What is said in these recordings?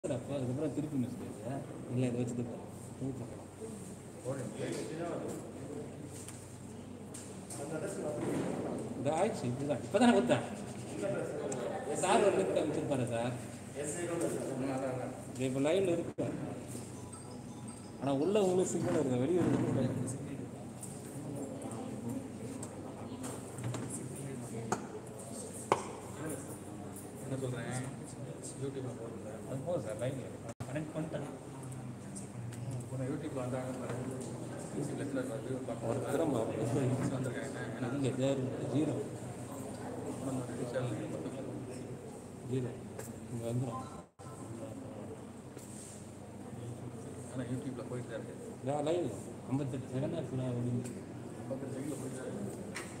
அப்போ அதுக்கப்புறம் திருப்பி மெசேஜ் இல்லை இதை வச்சுட்டு போகிறேன் இந்த ஆயிடுச்சு இதுதான் இப்போ தானே கொடுத்தேன் சார் ஒரு லிங்க் அமைச்சிருப்பாரு சார் இது இப்போ லைவ்ல இருக்கு ஆனால் உள்ள உங்களுக்கு சிக்னல் இருக்கு வெளியே இருக்கு என்ன சொல்கிறேன் யூடியூப்பில் போடுறேன் அது போதும் சார் லைவ்ல கனெக்ட் பண்ணிட்டேன் இப்போ யூடியூப்பில் வந்தாங்க பாருங்க யூடியூப்ல எத்தனை வியூ ஒரு பார்க்கணும் திறமை வந்திருக்காங்க ஏன்னா இங்கே தேர் ஜீரோ நம்ம டிஜிட்டல் ஜீரோ இங்கே வந்துடும் ஆனால் யூடியூப்பில் போயிட்டு தான் இருக்கு நான் லைவ் ஐம்பத்தெட்டு செகண்ட் ஆச்சுனா முடிஞ்சு பக்கத்து சைடில் போயிட்டு தான் இருக்கு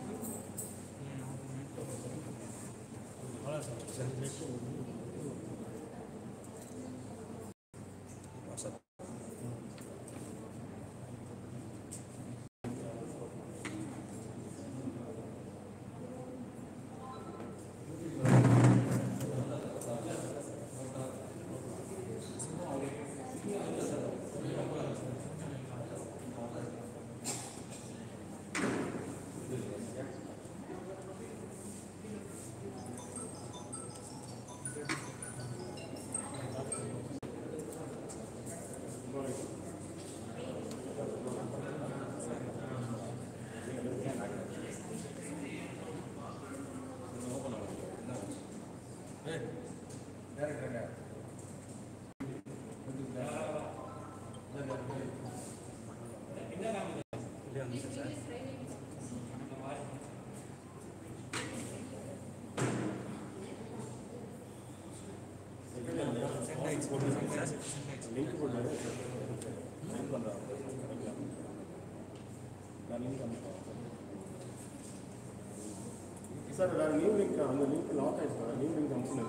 சார் வேறு நியூ லிங்க் அந்த லிங்க் லாக் ஆயிடுச்சு சார் நியூ லிங்க் அனுப்பிச்சு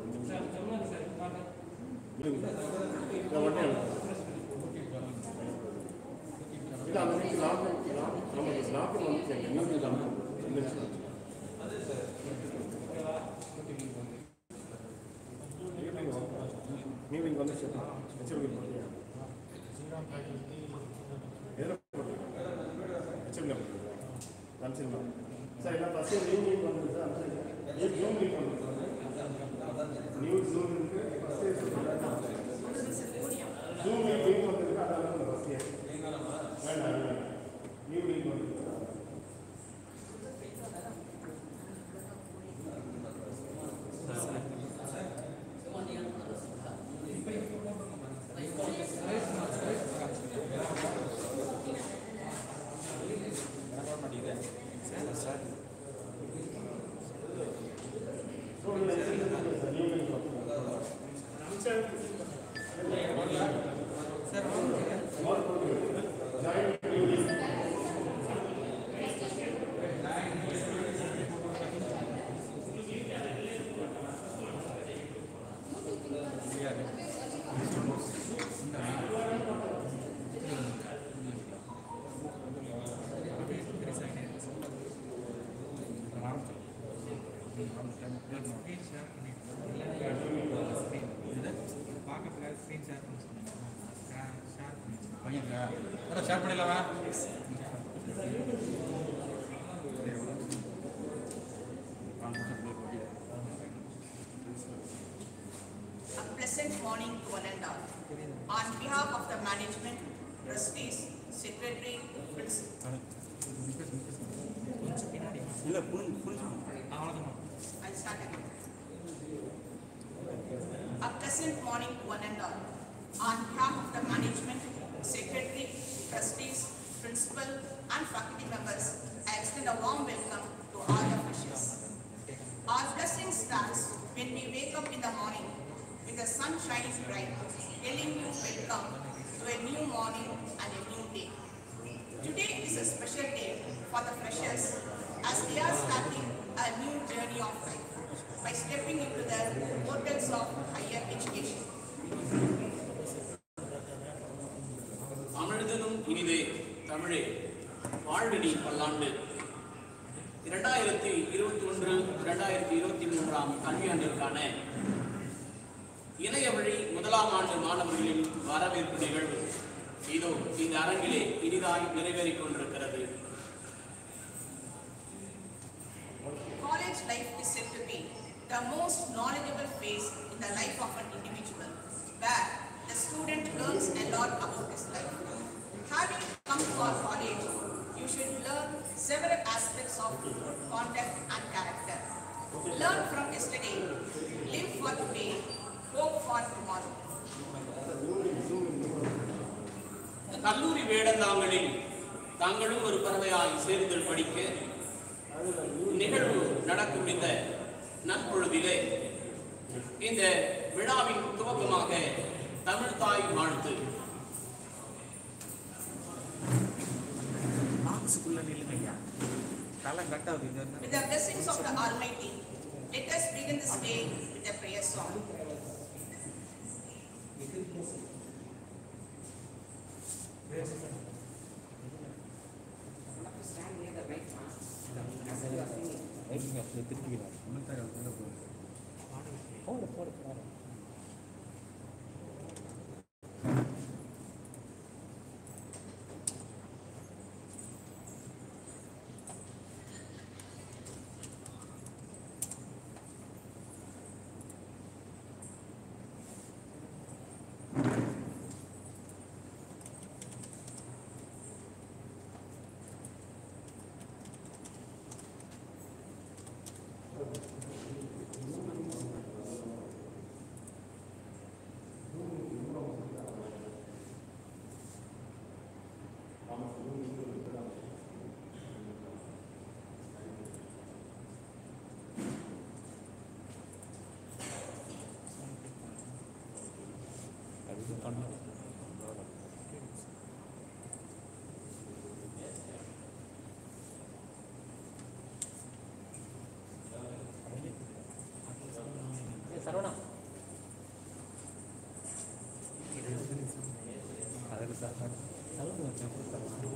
உடனே இல்லை அந்த லிங்க் லாக் லாக் ஆமாம் லாக் வந்துச்சு எங்கள் நியூ லிங்க் அனுப்பிச்சு நியூ லிங்க் வந்துச்சு ஹெச்எல் போட்டியா எதில் போட்டிருக்கீங்க ஹெச்எல் அனுப்பிச்சிருந்தோம் சார் என்ன ஃபஸ்ட்டு நியூ லிங்க் வந்து சார் அனுப்பிச்சிருக்கேன் நியூ லிங்க் வந்து நியூ ஜூம் ஜூம் லிங்க் வந்துருக்கு அதான் ஃபஸ்ட்டு வேண்டாம் நியூ லிங்க் வந்து பையன் ஷேர் பண்ணிடலாமா A pleasant morning to one and all. On behalf of the management, trustees, secretary, principal, இல்லை புரிஞ்சு புரிஞ்சு I start again. A pleasant morning to one and all. On behalf of the management, secretary, trustees, principal, and faculty members, I extend a warm welcome to all the wishes. Our blessing starts when we wake up in the morning with the sun shining bright, telling you welcome to a new morning and a new day. Today is a special day for the freshers as they are starting a new journey of life by stepping into the portals of higher education. அமிழ்தனும் இனிதே தமிழே வாழ்வினி பல்லாண்டு இரண்டாயிரத்தி இருபத்தி ஒன்று இரண்டாயிரத்தி இருபத்தி மூன்றாம் கல்வியாண்டிற்கான இணைய வழி முதலாம் முதலாம் ஆண்டு மாணவர்களின் வரவேற்பு நிகழ்வு இதோ இந்த அரங்கிலே இனிதாய் நிறைவேறிக் கொண்டிருக்கிறது College life is said to be the most knowledgeable phase in the life of an individual, where the student learns a lot about his life. Having come to our college, you should learn several aspects of conduct and character. Learn from yesterday, live for today, hope for tomorrow. கல்லூரி வேடந்தாங்களில் தாங்களும் ஒரு பறவையாய் சேர்ந்து படிக்க நிகழ்வு நடக்கும் இந்த நற்பொழுதிலே இந்த விழாவின் துவக்கமாக தமிழ் தாய் வாழ்த்து பாக்ஸுக்குள்ள நில்லுங்க ஐயா தலை கட்டாவது இது என்ன With the blessings of the Almighty, let us begin this day with a prayer song. ரைட்டுங்க அப்படியே திருப்பிக்கலாம் போடு போடு போடு அது பண்ணு ஏய், சரவணா அதுக்கு சார் சரவணா வச்சேன் கொடுத்தாங்க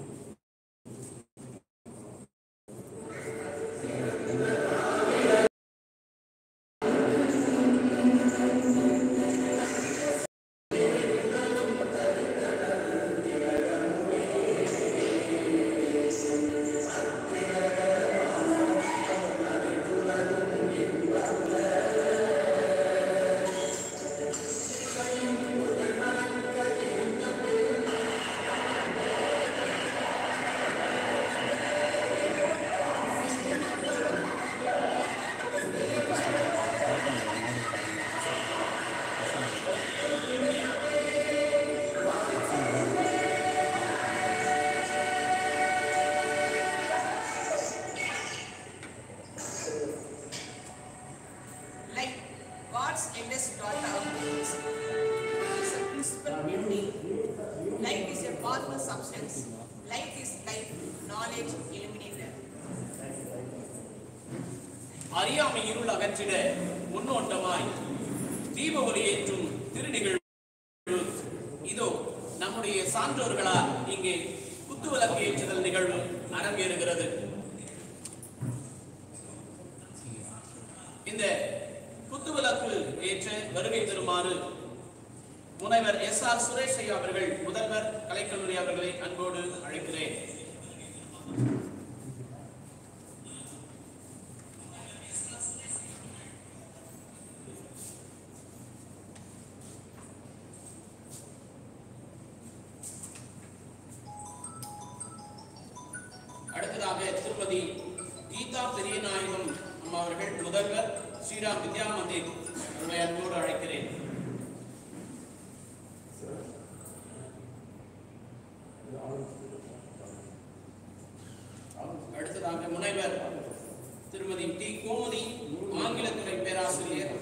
Like God's eldest daughter is is a principal beauty. Light is a powerful substance. Light is life, knowledge illuminated. அறியாமை இருள் அகற்றிட முன்னோட்டமாய் தீப ஒளி ஏற்றும் திருநிகழ்வு இதோ நம்முடைய சான்றோர்களால் இங்கே குத்துவிளக்கு ஏற்றுதல் நிகழ்வு அரங்கேறுகிறது இந்த குத்துவிளக்கு ஏற்ற வருகை தருமாறு முனைவர் எஸ் ஆர் சுரேஷ் ஐயா அவர்கள் முதல்வர் கலைக்கல்லூரி அவர்களை அன்போடு அழைக்கிறேன் அடுத்ததாக திருமதி கீதா பெரியநாயகம் அம்மா அவர்கள் முதல்வர் ஸ்ரீராம் வித்யா மந்திர் அவர்களை அன்போடு அழைக்கிறேன் அடுத்ததாக முனைவர் திருமதி டி கோமதி ஆங்கிலத்துறை பேராசிரியர்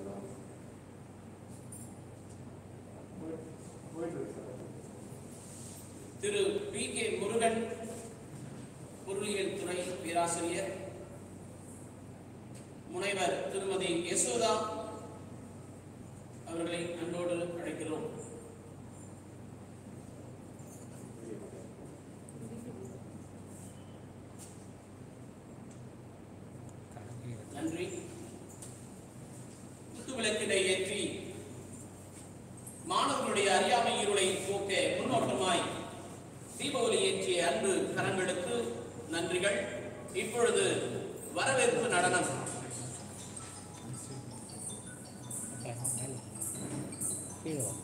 திரு பி கே முருகன் பொருளியல் துறை பேராசிரியர் முனைவர் திருமதி யசோதா அவர்களை அன்போடு அழைக்கிறோம் நன்றி குத்துவிளக்கினை ஏற்றி மாணவர்களுடைய அறியாமை இருளை போக்க முன்னோட்டமாய் தீபாவளி ஏற்றிய அன்பு கரங்களுக்கு நன்றிகள் இப்பொழுது வரவேற்பு நடனம் கீழே வா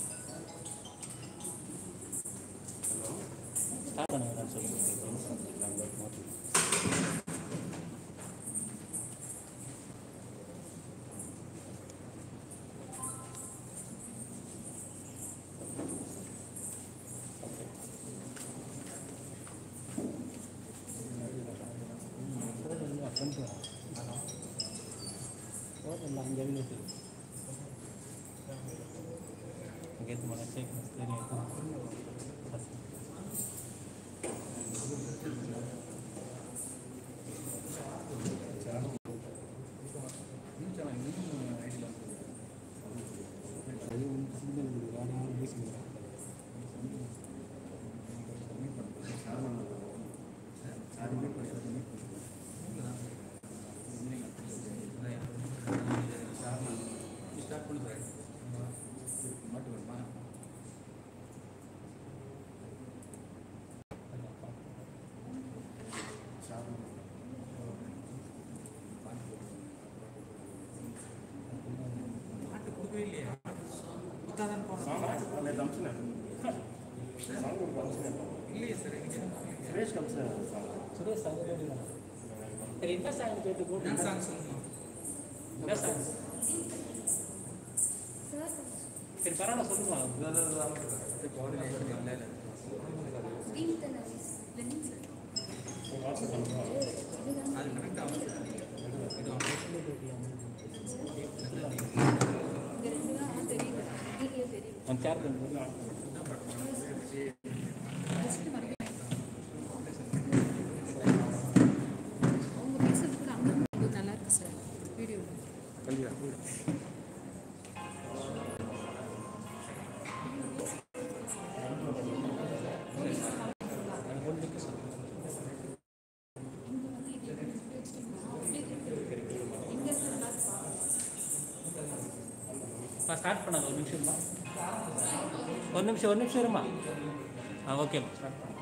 ஸ்டார்ட் பண்ணுங்க சொல்லுங்க அங்கே இருந்து Begitu mana cek ini start பண்ணு சார் மாட்டு வருமா பாட்டு கொடுக்கவே இல்லையா கொடுத்தாதான் போனோம் நேற்று அமிச்சினேன் சாங் ஒரு அமிச்சினேன் இல்லையே சார் எனக்கு சுரேஷ் அமிச்சேன் சாங் சுரேஷ் அங்கே சரி என்ன சாங் கேட்டு போட்டு என்ன சாங் சொல்லணும் என்ன சாங் சரி பரவாயில்ல சொல்லுமா கோஆர்டினேட்டர் இல்லை இல்லை வாட்ஸ்அப் பண்ணுறோம் அது கனெக்ட் ஆகும் சார் இது ಒಂದು ಚಾರ್ಜ್ ಉಂಟು நல்லா இருக்கு சார் வீடியோ ஸ்டார்ட் பண்ணாங்க ஒரு நிமிஷம்மா ஒரு நிமிஷம் ஒரு நிமிஷம் இருமா ஆ ஓகேம்மா ஸ்டார்ட் பண்ண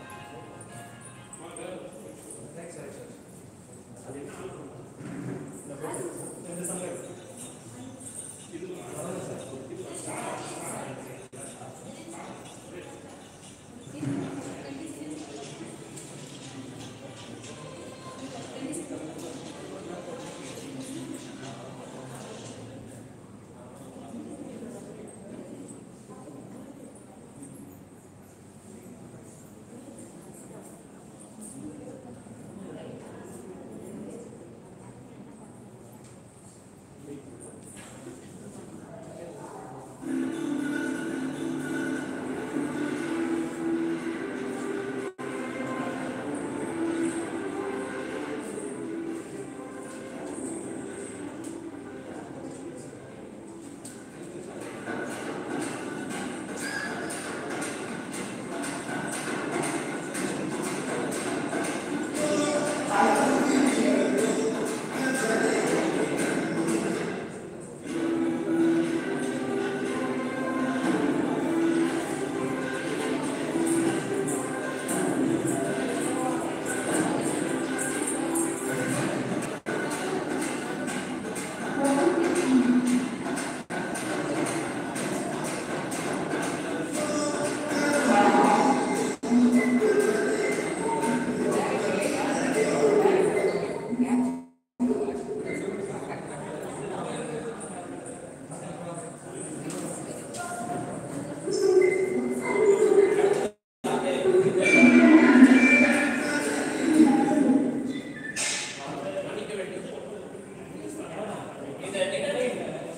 இந்த நிகழ்வில்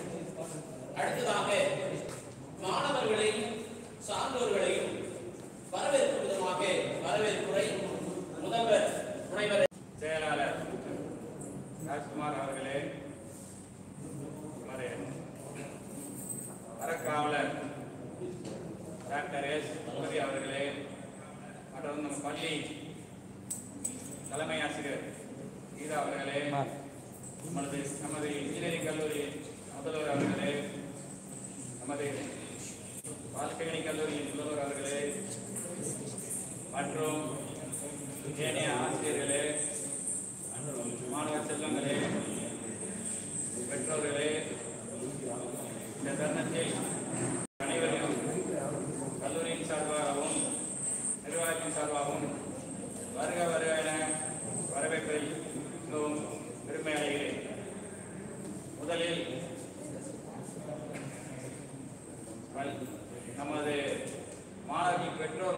அடுத்ததாக மாணவர்களையும் சான்றோர்களையும் வரவேற்கும் விதமாக வரவேற்புரை முதல்வர் முனைவர் செயலாளர் ராஜ்குமார் அவர்களே மறு அறக்காவலர் டாக்டர் எஸ் முகதி அவர்களே மற்றும் நம் பள்ளி தலைமை ஆசிரியர் கீதா அவர்களே நமது நமது இன்ஜினியரிங் கல்லூரி முதல்வர் அவர்களே நமது வாழ்க்கையணி கல்லூரியின் முதல்வர் அவர்களே மற்றும் ஏனைய ஆசிரியர்களே மாணவ செல்வங்களே பெற்றோர்களே இந்த தருணத்தில் அனைவரையும் கல்லூரியின் சார்பாகவும் நிர்வாகத்தின் சார்பாகவும் வருக வருக என வரவேற்பதில் மிகவும் பெருமை அடைகிறேன் முதலில் வல்- நமது மாணவர்களின் பெற்றோர்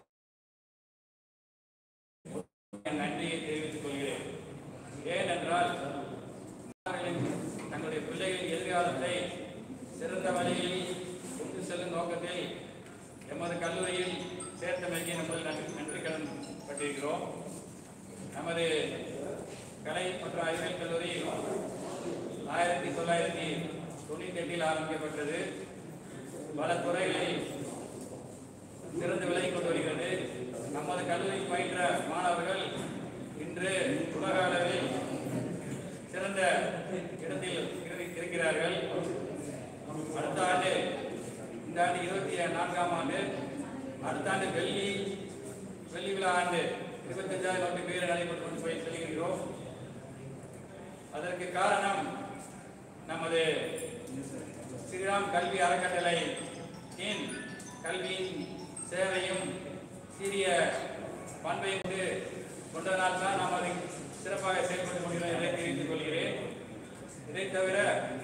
என் நன்றியை தெரிவித்துக் கொள்கிறேன் ஏனென்றால் மாணவர்களின் தங்களுடைய பிள்ளைகளின் எதிர்காலத்தை சிறந்த வழியில் கொண்டு செல்லும் நோக்கத்தில் எமது கல்லூரியில் சேர்த்தமைக்கு நமது நன்றி நன்றி கடன் பட்டிருக்கிறோம் நமது கலை மற்றும் அறிவியல் கல்லூரி ஆயிரத்தி தொள்ளாயிரத்தி தொண்ணூத்தி எட்டில் ஆரம்பிக்கப்பட்டது பல துறைகளில் சிறந்து விலகிக் கொண்டு வருகிறது நமது கல்லூரியில் பயின்ற மாணவர்கள் இன்று உலக அளவில் சிறந்த இடத்தில் இரு- இருக்கிறார்கள் அடுத்த ஆண்டு இந்த ஆண்டு இருபத்தி நான்காம் ஆண்டு அடுத்த ஆண்டு வெள்ளி வெள்ளி விழா ஆண்டு இருபத்தஞ்சாயிரம் நோட்டு பேர் நடைபெற்று கொண்டு போய் செல்கிறோம் அதற்கு காரணம் நமது ஸ்ரீராம் கல்வி அறக்கட்டளை இன் கல்வியின் சேவையும் சீரிய பண்பையும் கொண்டு கொண்டதனால் தான் நாம் அதை சிறப்பாக செயல்பட்டு கொண்டிருக்கிறோம் என தெரிவித்துக் கொள்கிறேன் இதை தவிர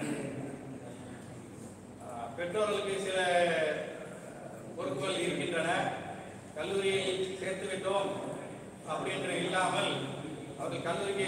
ஆஹ், பெற்றோர்களுக்கு சில பொறுப்புகள் இருக்கின்றன கல்லூரியை சேர்த்து விட்டோம் அப்படின்று இல்லாமல் அவர்கள் கல்லூரிக்கு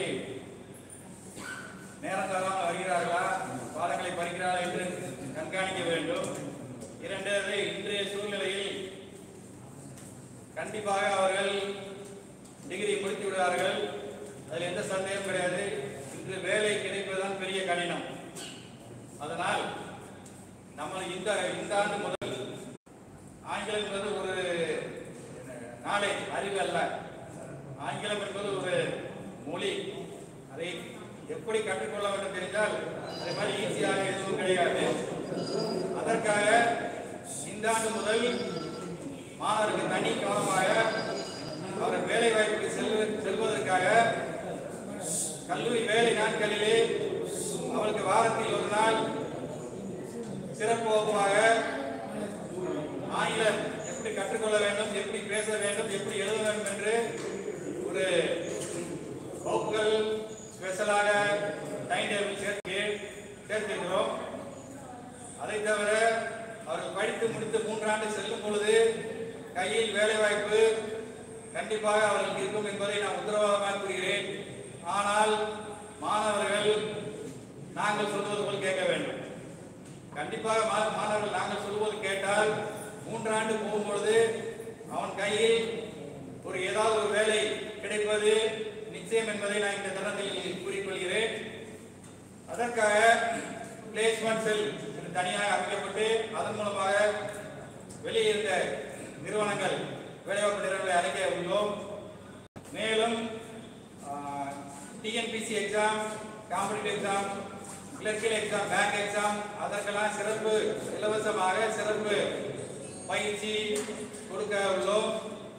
நேரம் தராமல் வருகிறார்களா பாடங்களை படிக்கிறார்களா என்று கண்காணிக்க வேண்டும் இரண்டாவது இன்றைய சூழ்நிலையில் கண்டிப்பாக அவர்கள் டிகிரி முடித்து விடுவார்கள் அதில் எந்த சந்தேகம் கிடையாது இன்று வேலை கிடைப்பதுதான் பெரிய கடினம் அதனால் நம்ம இந்த இந்த ஆண்டு முதல் ஆங்கிலம் என்பது ஒரு நாளை அறிவு அல்ல ஆங்கிலம் என்பது ஒரு மொழி அதை எப்படி கற்றுக்கொள்ள வேண்டும் தெரிந்தால் அதே மாதிரி ஈஸியாக எதுவும் கிடையாது அதற்காக இந்த ஆண்டு முதல் மாணவருக்கு தனி கவனமாக அவர் வேலை வாய்ப்புக்கு செல்வ செல்வதற்காக கல்லூரி வேலை நாட்களிலே அவருக்கு வாரத்தில் ஒரு நாள் சிறப்பு வகுப்பாக ஆங்கிலம் எப்படி கற்றுக்கொள்ள வேண்டும் எப்படி பேச வேண்டும் எப்படி எழுத வேண்டும் என்று ஒரு வகுப்புகள் ஸ்பெஷலாக டைம் டேபிள் சேர்த்து சேர்த்திருக்கிறோம் அதை தவிர அவர்கள் படித்து முடித்து மூன்றாண்டு செல்லும் பொழுது கையில் வேலை வாய்ப்பு கண்டிப்பாக அவர்களுக்கு இருக்கும் என்பதை நான் உத்தரவாதமாக கூறுகிறேன் ஆனால் மாணவர்கள் நாங்கள் சொல்வது போல் கேட்க வேண்டும் கண்டிப்பாக மா- மாணவர்கள் நாங்கள் சொல்வது கேட்டால் மூன்றாண்டு போகும்பொழுது அவன் கையில் ஒரு ஏதாவது ஒரு வேலை கிடைப்பது நிச்சயம் என்பதை நான் இந்த தருணத்தில் கூறிக்கொள்கிறேன் அதற்காக பிளேஸ்மெண்ட் செல் என்று தனியாக அமைக்கப்பட்டு அதன் மூலமாக வெளியே இருந்த நிறுவனங்கள் வேலைவாய்ப்பு நிறுவனங்களை அழைக்க உள்ளோம் மேலும் TNPSC exam competitive exam clerical exam bank exam அதற்கெல்லாம் சிறப்பு இலவசமாக சிறப்பு பயிற்சி கொடுக்க உள்ளோம்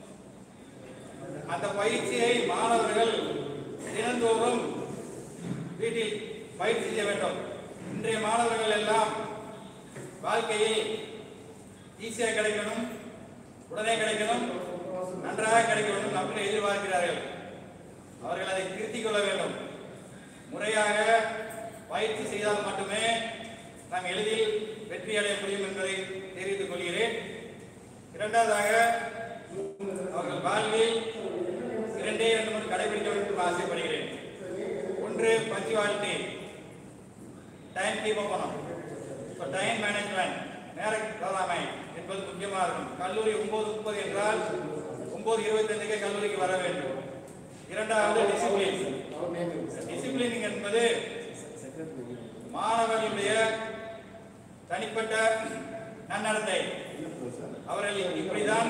அந்த பயிற்சியை மாணவர்கள் தினந்தோறும் வீட்டில் பயிற்சி செய்ய வேண்டும் இன்றைய மாணவர்கள் எல்லாம் வாழ்க்கையில் ஈஸியாக கிடைக்கணும் உடனே கிடைக்கணும் நன்றாக கிடைக்க வேண்டும் அப்படின்னு எதிர்பார்க்கிறார்கள் அவர்கள் அதை திருத்திக் கொள்ள வேண்டும் முறையாக பயிற்சி செய்தால் மட்டுமே நாம் எளிதில் வெற்றி அடைய முடியும் என்பதை தெரிவித்துக் கொள்கிறேன் இரண்டாவதாக அவர்கள் வாழ்வில் இரண்டே இரண்டு மட்டும் கடைபிடிக்க வேண்டும் என்று ஆசைப்படுகிறேன் ஒன்று பஞ்சுவாலிட்டி டைம் கீப் பண்ணணும் இப்போ டைம் மேனேஜ்மெண்ட் நேர மேலாண்மை என்பது முக்கியமாக இருக்கும் கல்லூரி ஒன்பது முப்பது என்றால் ஒன்பது இருபத்தைந்துக்கே கல்லூரிக்கு வர வேண்டும் இரண்டாவது டிசிப்ளின் டிசிப்ளினிங் என்பது மாணவர்களுடைய தனிப்பட்ட நன்னடத்தை அவர்கள் இப்படிதான்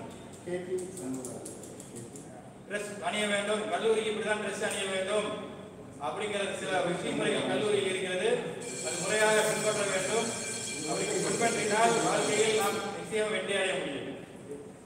ட்ரெஸ் அணிய வேண்டும் கல்லூரிக்கு இப்படிதான் ட்ரெஸ் அணிய வேண்டும் அப்படிங்கிற சில விதிமுறைகள் கல்லூரியில் இருக்கிறது அது முறையாக பின்பற்ற வேண்டும் அப்படி பின்பற்றினால் வாழ்க்கையில் நாம் நிச்சயம் வெற்றி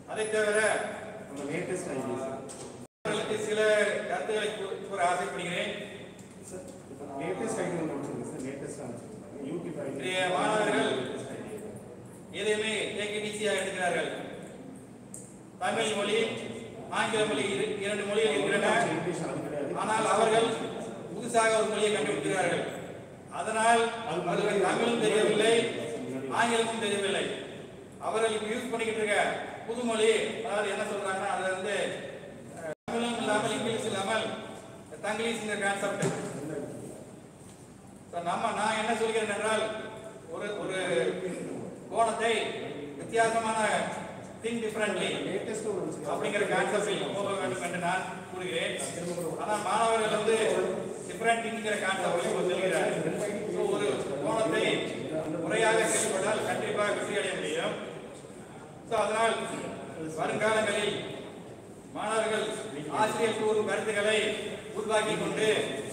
அதை தவிர நம்ம லேட்டஸ்ட் ஐடி சார் அவர்களுக்கு சில கருத்துக்களை கூ- கூற ஆசைப்படுகிறேன் சார் இப்போ லேட்டஸ்ட் ஐடி ஒன்று வச்சுருங்க சார் லேட்டஸ்ட் அனுப்பிச்சுருங்க யூடியூப் ஐடி இன்றைய மாணவர்கள் எதையுமே ஏகடிசியாக எடுக்கிறார்கள் தமிழ் மொழி ஆங்கில மொழி இரு- இரண்டு மொழிகள் இருக்கின்றன இங்கிலீஷ் அது கிடையாது ஆனால் அவர்கள் புதுசாக ஒரு மொழியை கண்டுபிடிக்கிறார்கள் அதனால் அவர்களுக்கு தமிழும் தெரியவில்லை ஆங்கிலமும் தெரியவில்லை அவர்கள் இப்ப யூஸ் பண்ணிக்கிட்டு இருக்க புது மொழி அதாவது என்ன சொல்றாங்கன்னா அது வந்து அஹ், தமிழும் இல்லாமல் இங்கிலீஷ் இல்லாமல் தங்கிலீஷ்ங்கிற கான்செப்ட் நம்ம நான் என்ன சொல்கிறேன் என்றால் ஒரு ஒரு கோணத்தை வித்தியாசமான திங்க் டிஃபரெண்ட்லி லேட்டஸ்ட் ஒன்று வச்சுருங்க அப்படிங்கிற கான்செப்டில் போக வேண்டும் என்று நான் கூறுகிறேன் ஆனால் மாணவர்கள் வந்து டிஃபரெண்ட் திங்கிற கான்செப்டில் சொல்கிறார் ஸோ ஒரு கோணத்தை முறையாக செயல்பட்டால் கண்டிப்பாக வெற்றி அடைய முடியும் ஸோ அதனால் வருங்காலங்களில் மாணவர்கள் ஆசிரியர் கூறும் கருத்துக்களை உருவாக்கி கொண்டு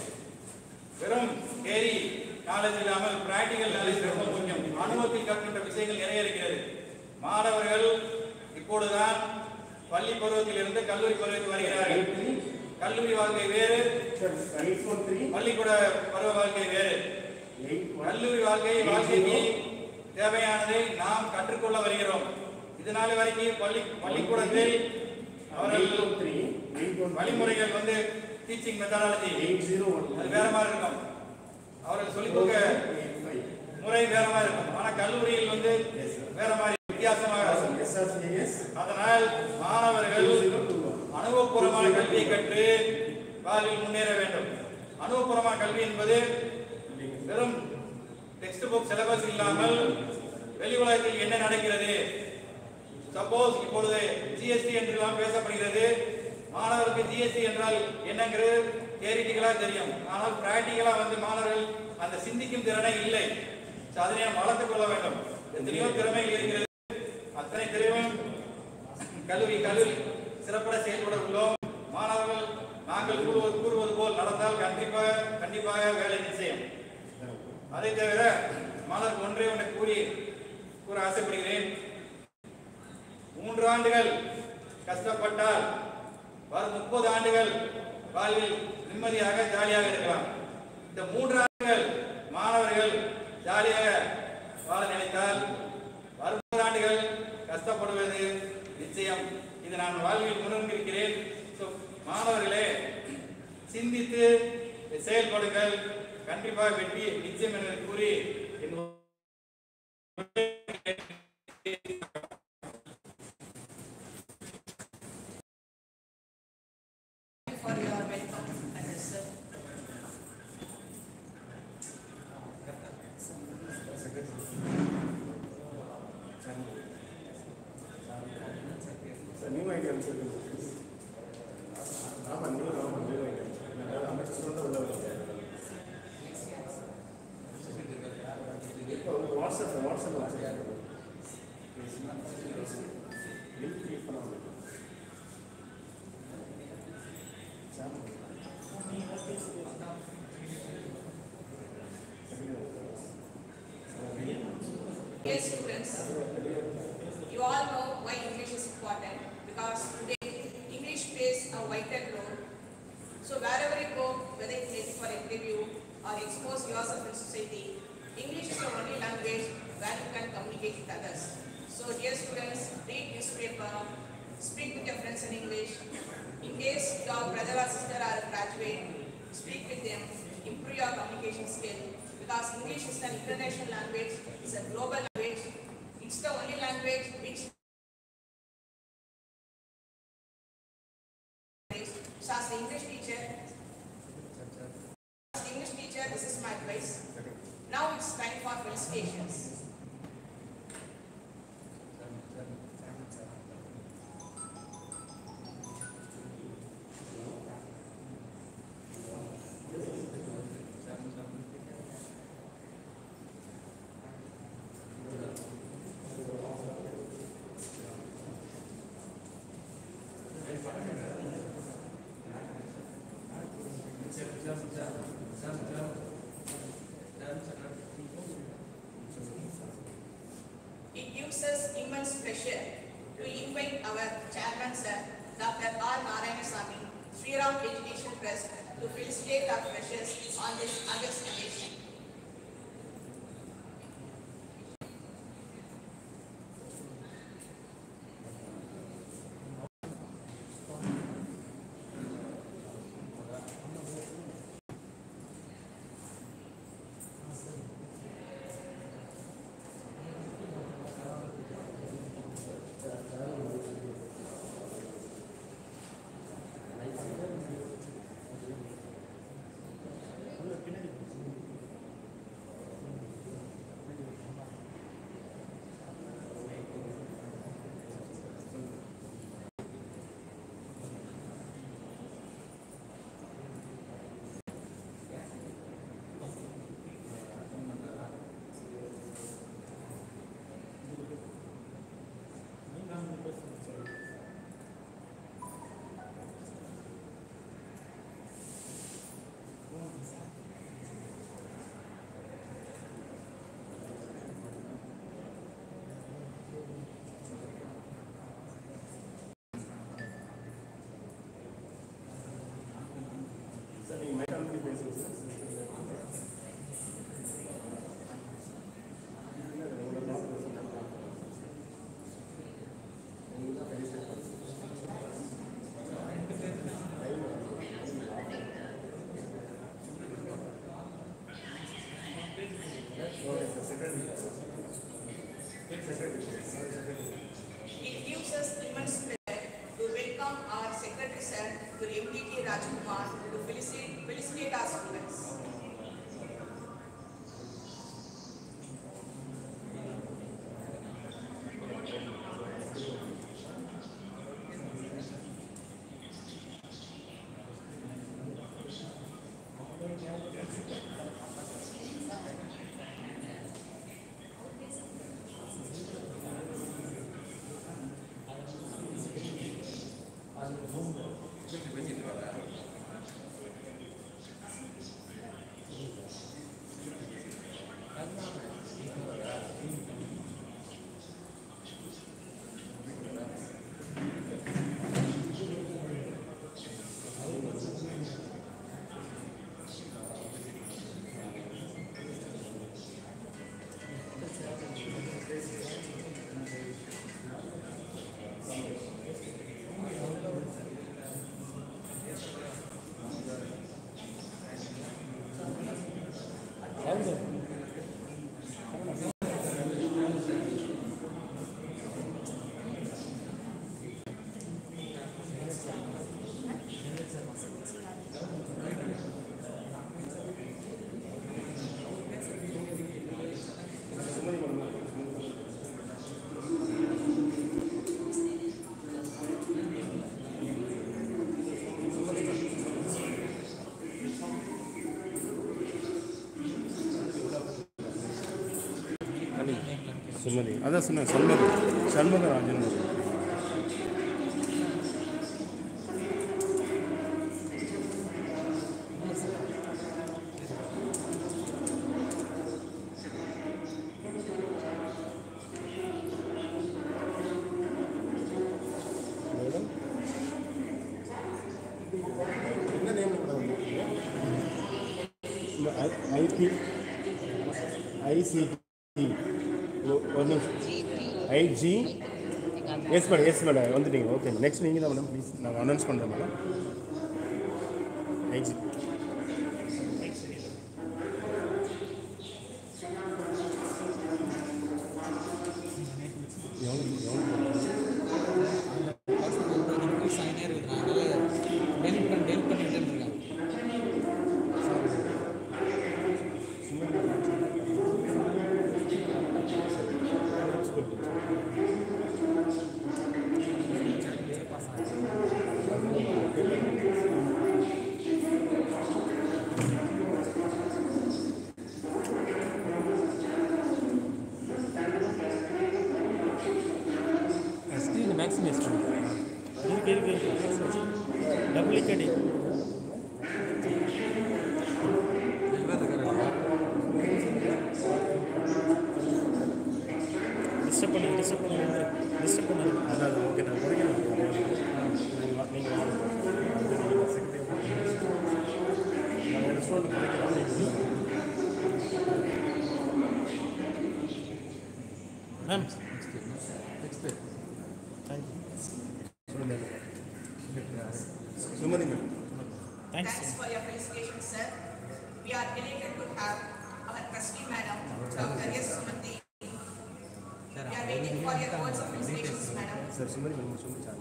வெறும் தேரி நாலேஜ் இல்லாமல் பிராக்டிகல் நாலேஜ் ரொம்ப முக்கியம் அனுபவத்தில் கற்கின்ற விஷயங்கள் நிறைய இருக்கிறது மாணவர்கள் இப்பொழுதுதான் பள்ளி பருவத்திலிருந்து கல்லூரி பருவத்தில் வருகிறார்கள் கல்லூரி வாழ்க்கை வேறு சார் எயிட் ஃபோர் த்ரீ பள்ளிக்கூட பருவ வாழ்க்கை வேறு எயிட் ஒன் கல்லூரி வாழ்க்கை வாழ்க்கைக்கு தேவையானதை நாம் கற்றுக்கொள்ள வருகிறோம் இதனால வரைக்கும் பள்ளி பள்ளிக்கூடத்தில் எயிட் அவர்கள் ஒன் த்ரீ எயிட் ஒன் வழிமுறைகள் வந்து teaching methodology eight zero one அது வேற மாதிரி இருக்கும் அவர்கள் சொல்லிக் கொடுக்க எயிட் ஃபைவ் முறை வேற மாதிரி இருக்கும் ஆனா கல்லூரியில் வந்து வேற மாதிரி வித்தியாசமாக இருக்கும் எஸ்ஆர்சிஎஸ் அதனால் மாணவர்கள் ஜீரோ டூ ஒன் அனுபவபூர்வமான கல்வியை கற்று வாழ்வில் முன்னேற வேண்டும் அனுபவபூர்வமான கல்வி என்பது வெறும் டெக்ஸ்ட் புக் சிலபஸ் இல்லாமல் வெளி உலகத்தில் என்ன நடக்கிறது சப்போஸ் இப்பொழுது ஜிஎஸ்டி என்றெல்லாம் பேசப்படுகிறது மாணவருக்கு ஜிஎஸ்டி என்றால் என்னங்கிறது தியரிட்டிக்கலா தெரியும் ஆனால் பிராக்டிக்கலா வந்து மாணவர்கள் அந்த சிந்திக்கும் திறனே இல்லை So, அதனை நாம் வளர்த்துக் கொள்ள வேண்டும் எத்தனையோ திறமைகள் இருக்கிறது அத்தனை திறமையும் கல்லூரி கல்லூரி சிறப்பட செயல்பட உள்ளோம் மாணவர்கள் நாங்கள் கூறுவது கூறுவது போல் நடந்தால் கண்டிப்பாக கண்டிப்பாக வேலை நிச்சயம் அதை தவிர மாணவர்கள் ஒன்றே ஒன்றை கூறி கூற ஆசைப்படுகிறேன் மூன்று ஆண்டுகள் கஷ்டப்பட்டால் வரும் முப்பது ஆண்டுகள் வாழ்வில் நிம்மதியாக ஜாலியாக இருக்கலாம் இந்த மூன்று ஆண்டுகள் மாணவர்கள் ஜாலியாக வாழ நினைத்தால் வரும் முப்பது ஆண்டுகள் கஷ்டப்படுவது நிச்சயம் இது நான் வாழ்வில் உணர்ந்திருக்கிறேன் So, மாணவர்களே சிந்தித்து செயல்படுங்கள் கண்டிப்பாக வெற்றி நிச்சயம் என்று கூறி என் for your welcome address, sir. Sir new ID அனுப்பிச்சிருக்கேன் ஆமாம் நியூ ஆமாம் நியூ ஐடி அமைச்சர் சொல்ல உள்ள வருது இப்போ வாட்ஸ்அப் வாட்ஸ்அப் வச்சுருக்கேன் லிங்க் கிரியேட் பண்ண முடியும் Dear students, you all know why English is important because today English plays a vital role. So wherever you go, whether it's taken for interview or expose yourself in society, English is the only language where you can communicate with others. So dear students, read newspaper, speak with your friends in English. In case your brother or sister are a graduate, speak with them, improve your communication skill because English is an international language, it's a global language, it's the only language which so as the English teacher, as the English teacher, this is my advice. Now it's time for felicitations. It gives us immense pleasure to invite our chairman, sir, Dr. R. Narayanasamy, Sri Ram Education Trust, to felicitate our freshers on this August occasion. Sir நீங்கள் mike அனுப்பி பேசுங்க sir It gives us immense pleasure to welcome our Secretary Sir, Guru MDT Rajkumar, to felicitate, felicitate our students. Sumathi அதான் சொன்னேன் சண்முகம் சண்முகராஜன் என்ன name IP ICT ஒரு நிமிஷம் IG yes madam yes madam வந்துட்டீங்க okay next நீங்கள் தான் மேடம் ப்ளீஸ் நாங்கள் announce பண்ணுறோம் மேடம் ஐஜி சைனே இருக்கிறாங்க டெலிட் பண்ணி டெலிட் பண்ணிட்டு இருக்காங்க ஸ்க்ரீன் மேக்ஸிமைஸ் பண்ணுறேன் இருக்கு இருக்கு இருக்கு டபுளிகேட் டிஸ்டர்ப் பண்ணி டிஸ்டர்ப் பண்ணி டிஸ்டர்ப் பண்ணி அதான் next Sumathi madam Thanks for your felicitation, sir. We are delighted to have our trustee madam, Dr. S. Sumati. We are waiting for your words of felicitations, madam. Sir Sumathi madam சொல்லி sir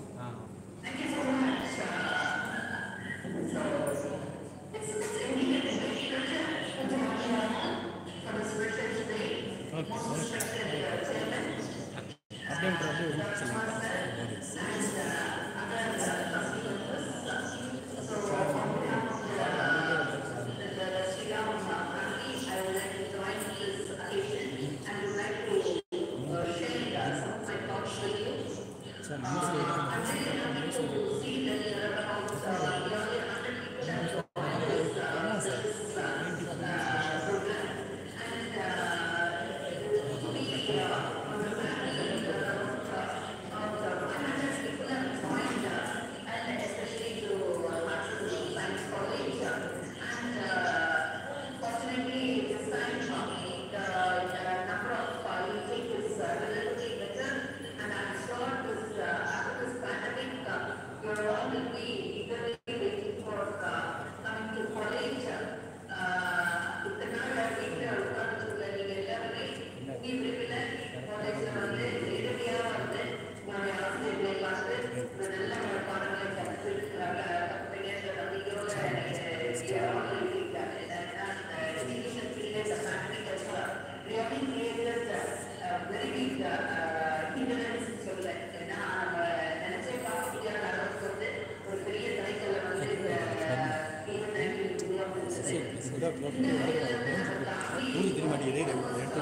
ஊருக்கு தெரிய மாட்டேங்குது எடுத்து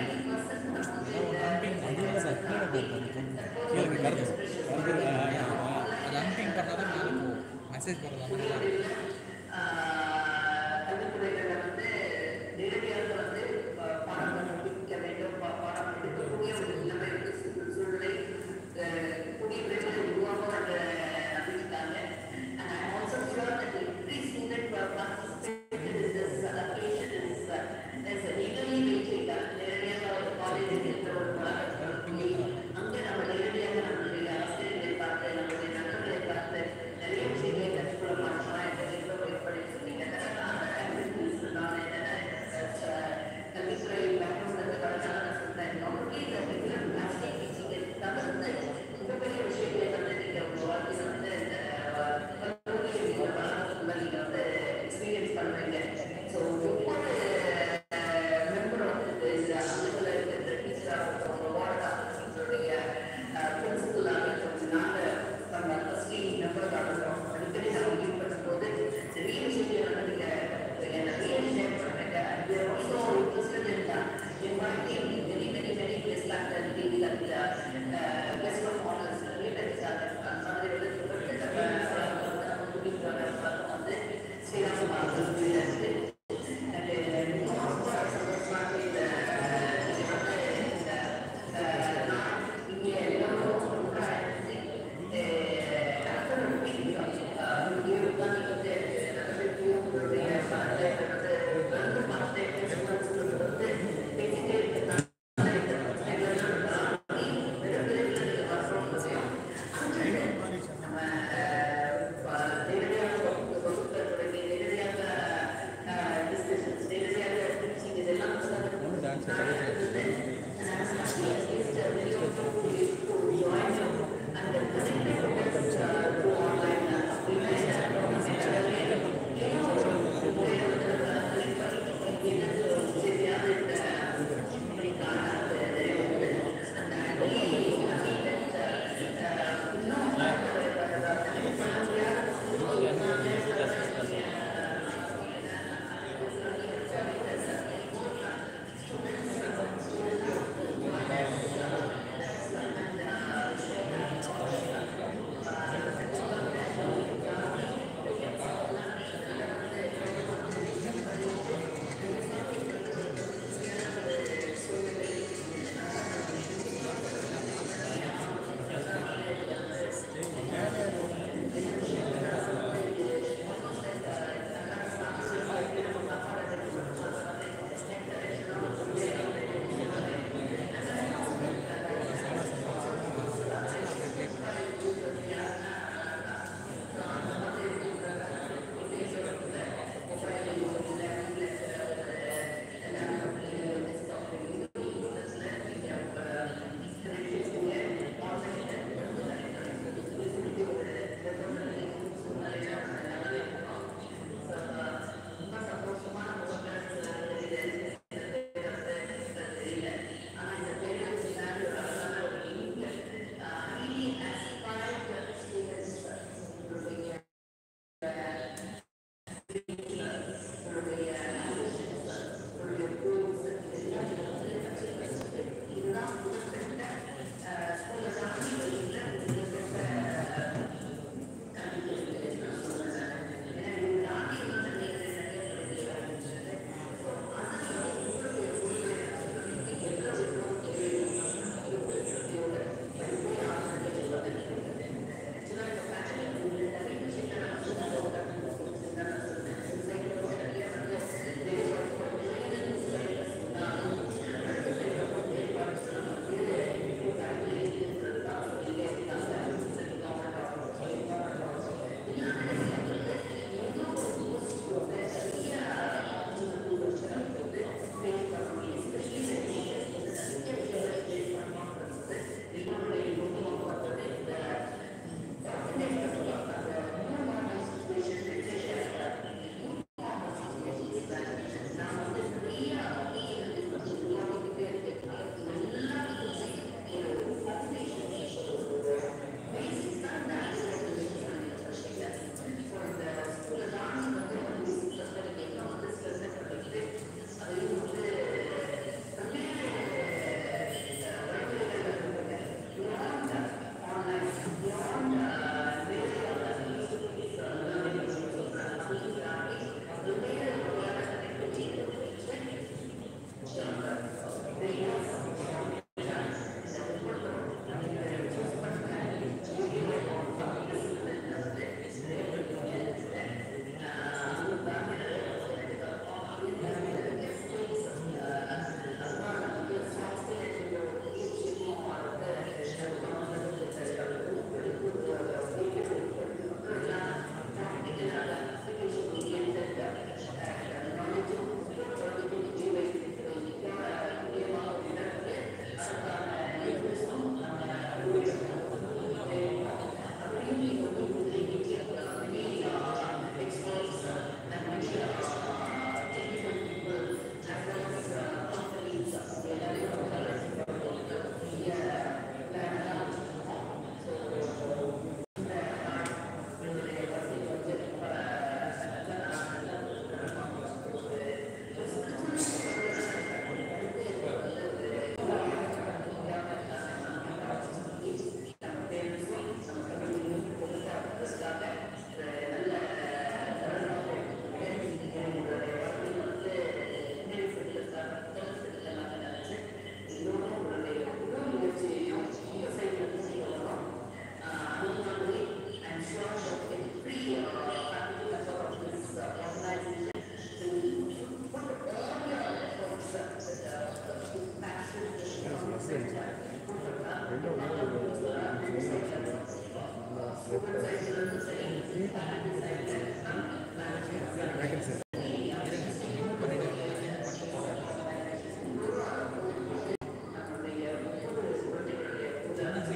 அது அன்பிங் பண்ணால் தான் மேலே போகும் மெசேஜ் பண்ணுறதா நல்லா இருக்கும் நிறைய விஷயங்களை கற்றுக்கொள்ள மாட்டோம் என்ற எண்ணம் ஏற்படுத்தி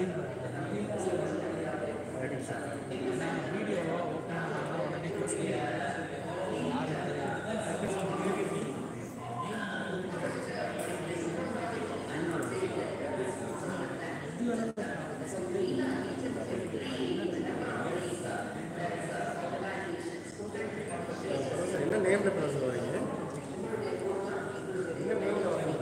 என்ன நேமில் பண்ண சொல்லுவாங்க என்ன நேமில் வாங்கி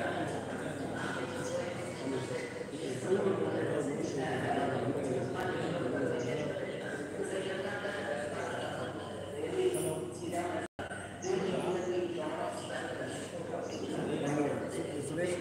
சுரேஷ்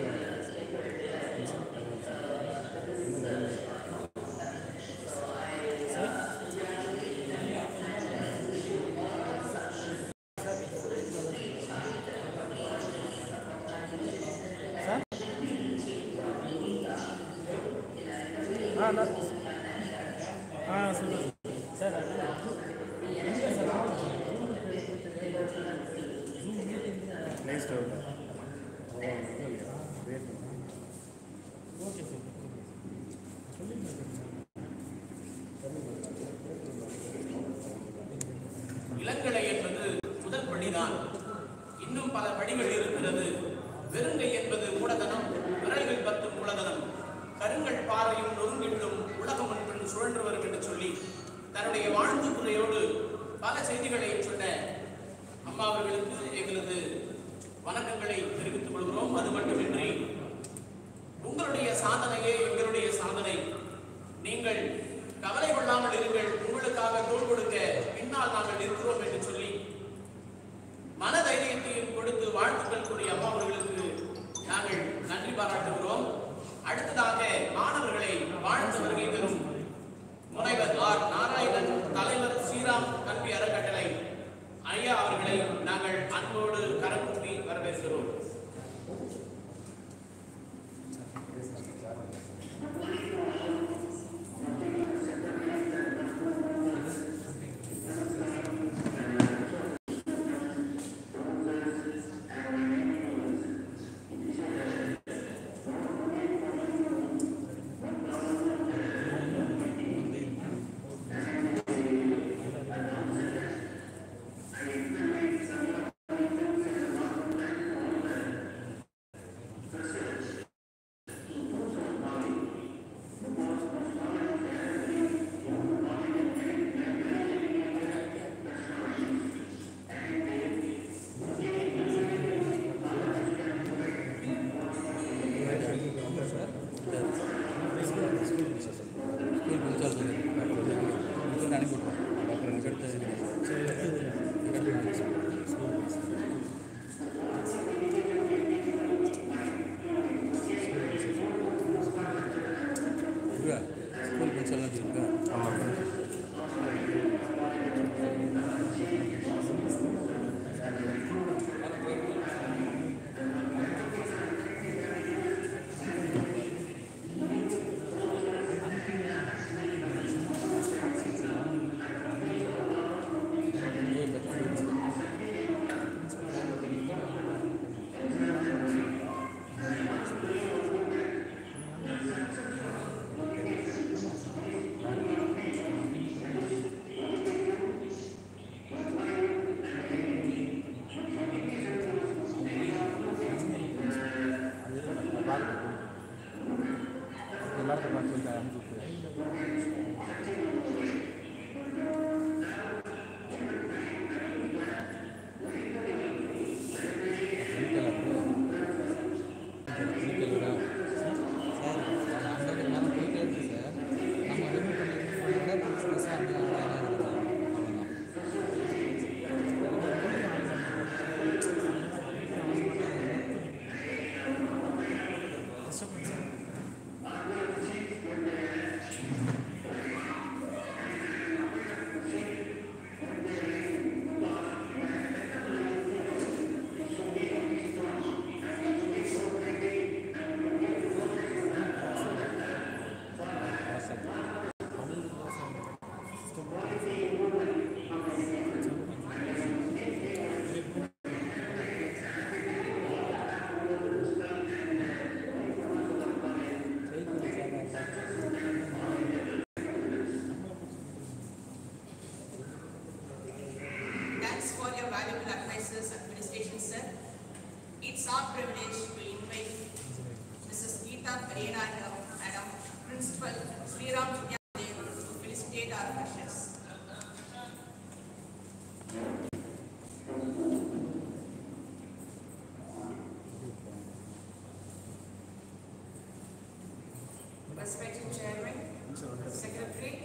ஆ நான் ஆ சொல்லுங்கள் சார் நெக்ஸ்ட் ஓகே சார் இளங்கலை என்பது முதல் படிதான் இன்னும் பல படிகள் இருக்கிறது வெறுங்கை என்பது மூடதனம் விரல்கள் பத்தும் மூலதனம் கருங்கள் பாறையும் நொறுங்கிவிடும் உலகம் ஒன்றும் சுழன்று வரும் என்று சொல்லி தன்னுடைய வாழ்த்துக்குறையோடு பல செய்திகளை சொன்ன அம்மா அவர்களுக்கு எங்களது வணக்கங்களை தெரிவித்துக் கொள்கிறோம் அது மட்டுமின்றி உங்களுடைய சாதனையே எங்களுடைய சாதனை நீங்கள் கவலை கொள்ளாமல் இருங்கள் உங்களுக்காக தோள் கொடுக்க பின்னால் நாங்கள் இருக்கிறோம் என்று சொல்லி மனதைரியத்தையும் கொடுத்து வாழ்த்துக்கள் கூறிய அம்மா அவர்களுக்கு நாங்கள் நன்றி பாராட்டுகிறோம் அடுத்ததாக மாணவர்களை வாழ்த்து வருகை தரும் முனைவர் ஆர் நாராயணன் தலைவர் ஸ்ரீராம் கல்வி அறக்கட்டளை ஐயா அவர்களை நாங்கள் அன்போடு கரக்கூப்பி வரவேற்கிறோம் எல்லாருக்கும் பார்த்து சொல்லி அனுப்பிச்சு system our privilege to invite Mrs. Geeta Karyenanda, Madam Principal, Sri Ram Vidyadev, to felicitate our freshers. Respected Chairman, Secretary,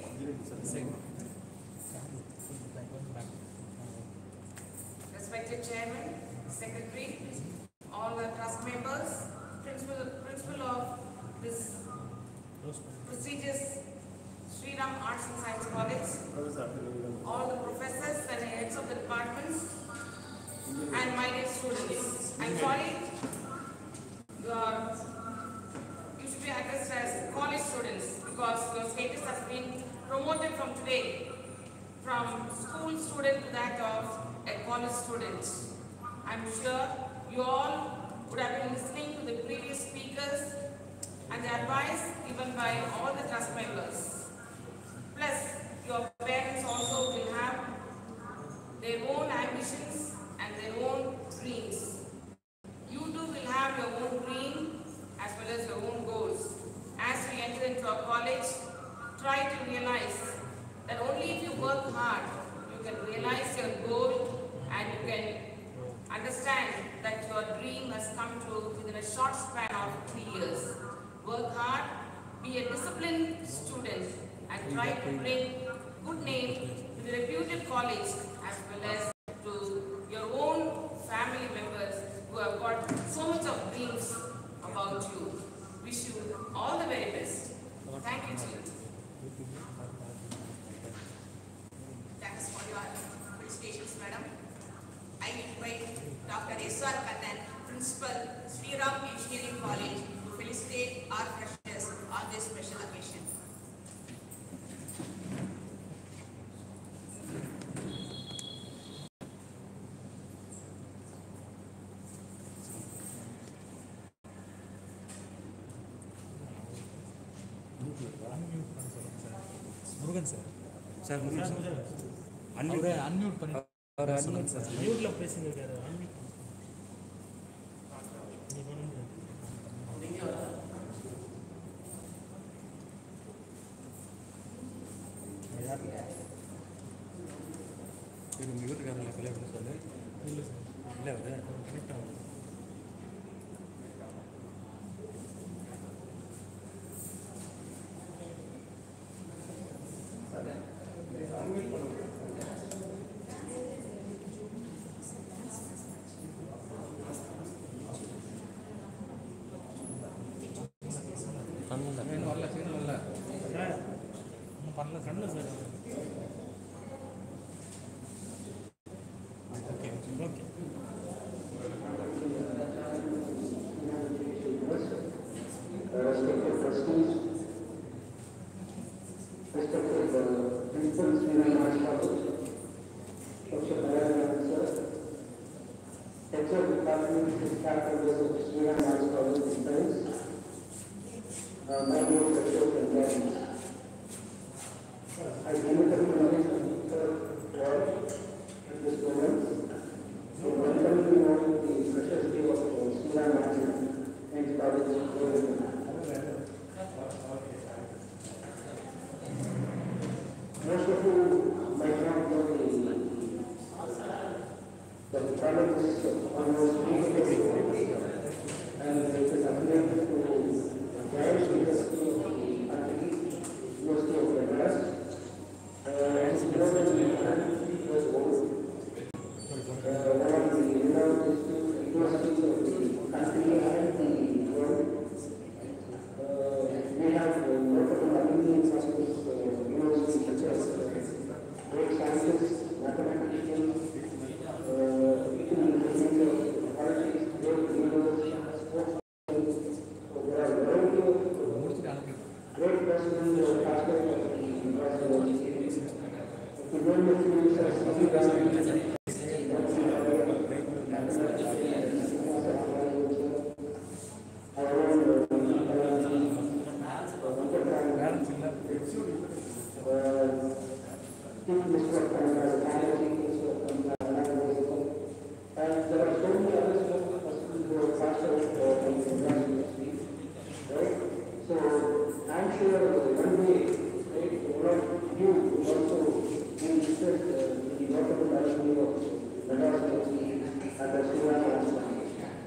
Respected Chairman, Secretary, all the trust members, Principal, Principal of this prestigious Sri Ram Arts and Science College, all the professors and heads of the departments, and my dear students. I'm sorry, you are, you should be addressed as college students because your status has been promoted from today from school student to that of a college student. I'm sure you all would have been listening to the previous speakers and the advice given by all the trust members. Plus, your parents also will have their own ambitions and their own dreams. You too will have your own dream as well as your own goals. As we enter into a college, try to realize that only if you work hard, you can realize your goal and you can understand that your dream has come true within a short span of three years. Work hard, be a disciplined student and try to bring good name to the reputed college as well as to your own family members who have got so much of dreams about you. Wish you all the very best. Thank you, Chief. Thanks for your felicitations, madam. I invite Dr. S.R. Kannan, Principal, Sri Ram Engineering College, to felicitate our freshers on this special occasion. Murugan sir sir அவரை unmute பண்ணி அவர் unmute sir மியூட்ல பேசிங்க இருக்காரு இது உங்கள் வீட்டுக்காரங்களை கல்யாணம் பண்ண சொல்லு இல்லை சார் இல்லை அவர் கரெக்டாக இன்னும் வரல சீக்கிரம் வரல சார் ஒன்றும் பண்ணல பண்ணல sir okay okay respected trustees, respected uh, principals, Sri Rama College, Dr. Narayan sir, heads of departments, staff members of Sri Rama College and friends, uh, my dear freshers and parents. I really acknowledge the third ward at this moment. So welcome you all to the freshers day of uh, Sri Rama and College of Government. Most of you might not know the, the college is almost three decades old. And it is affiliated to the Ganesh University of the country, University of Madras. Uh, and it's more than 150 years old. Uh, one of the renowned universities of the country and the world. Uh, we have uh, notable alumni from this uh, university such as uh, great scientists, mathematicians, uh, people in the field of politics, great leaders, sports. So there are a variety of great persons who are classmates of the university. The name of the university is And there are so many other students who are you will also be interested uh, in the notable library of Madras University at the Srinagar University.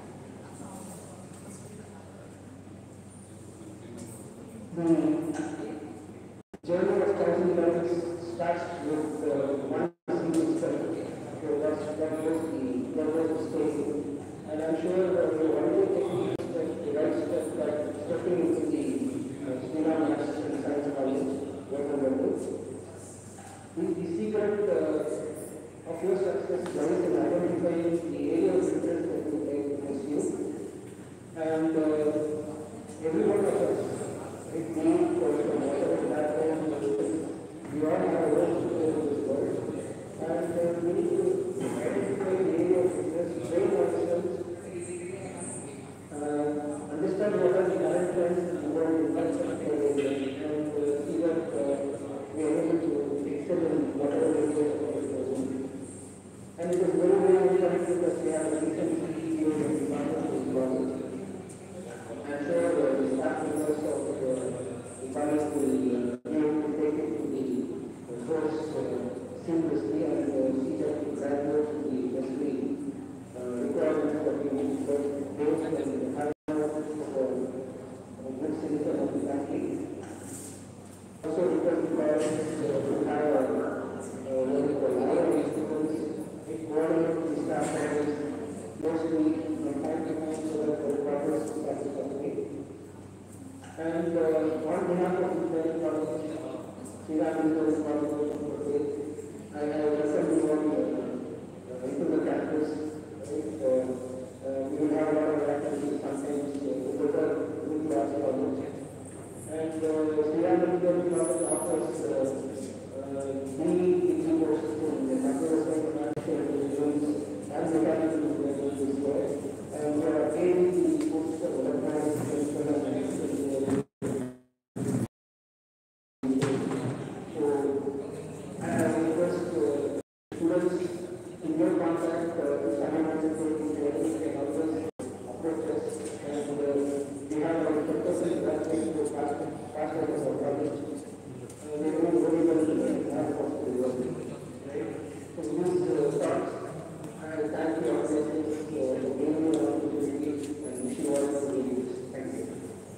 The journey of thousand learners starts with uh, one single step. So that's, that was the, that was the story. And I'm sure that the only technique is that the right step, that stepping into the uh, Srinagar National Science College, Varanasi. The, the secret uh, of your success lies in identifying the area of interest that you take pursue. And uh, every one of us, it means for whatever background, we all have a role to play in this world. And uh, we need to identify the area of interest, train ourselves, uh, understand what are the current trends in the world in that particular area, and uh, see that uh, we are able to excel in whatever area that we are pursuing. And it is very, very encouraging that we have a recent CEO of the Department of Ecology. I'm sure uh, the staff members of uh, the college will uh, be able to take it to the uh, course uh, seamlessly and uh, see that the graduates will be necessary uh, requirements that we need for those and the high for a good citizen of the country. Also because the college uh, will have a uh, what we call library students, it coordinates the staff members mostly from time to time so that the progress is satisfactory. And uh, on behalf of the University College, Sri Ramanujan College, I I welcome you all uh, into the campus. Right? Uh, uh, we will have a lot of activities sometimes uh, together with class college. And uh, Sri Ramanujan College offers uh, uh, many degree courses in the computer science, artificial intelligence, and mechanical engineering this way. And we are gaining the courses of electronics, electrical and electrical engineering. So, I request uh, students in your contact, uh, if someone has a question, they can always approach us. And uh, we have our professors in that way to pass, pass on our college. Uh, they know very well the half of the work. Right? So these uh, thoughts, I thank you organizers uh, for giving me the opportunity and wish you all the very best. Thank you.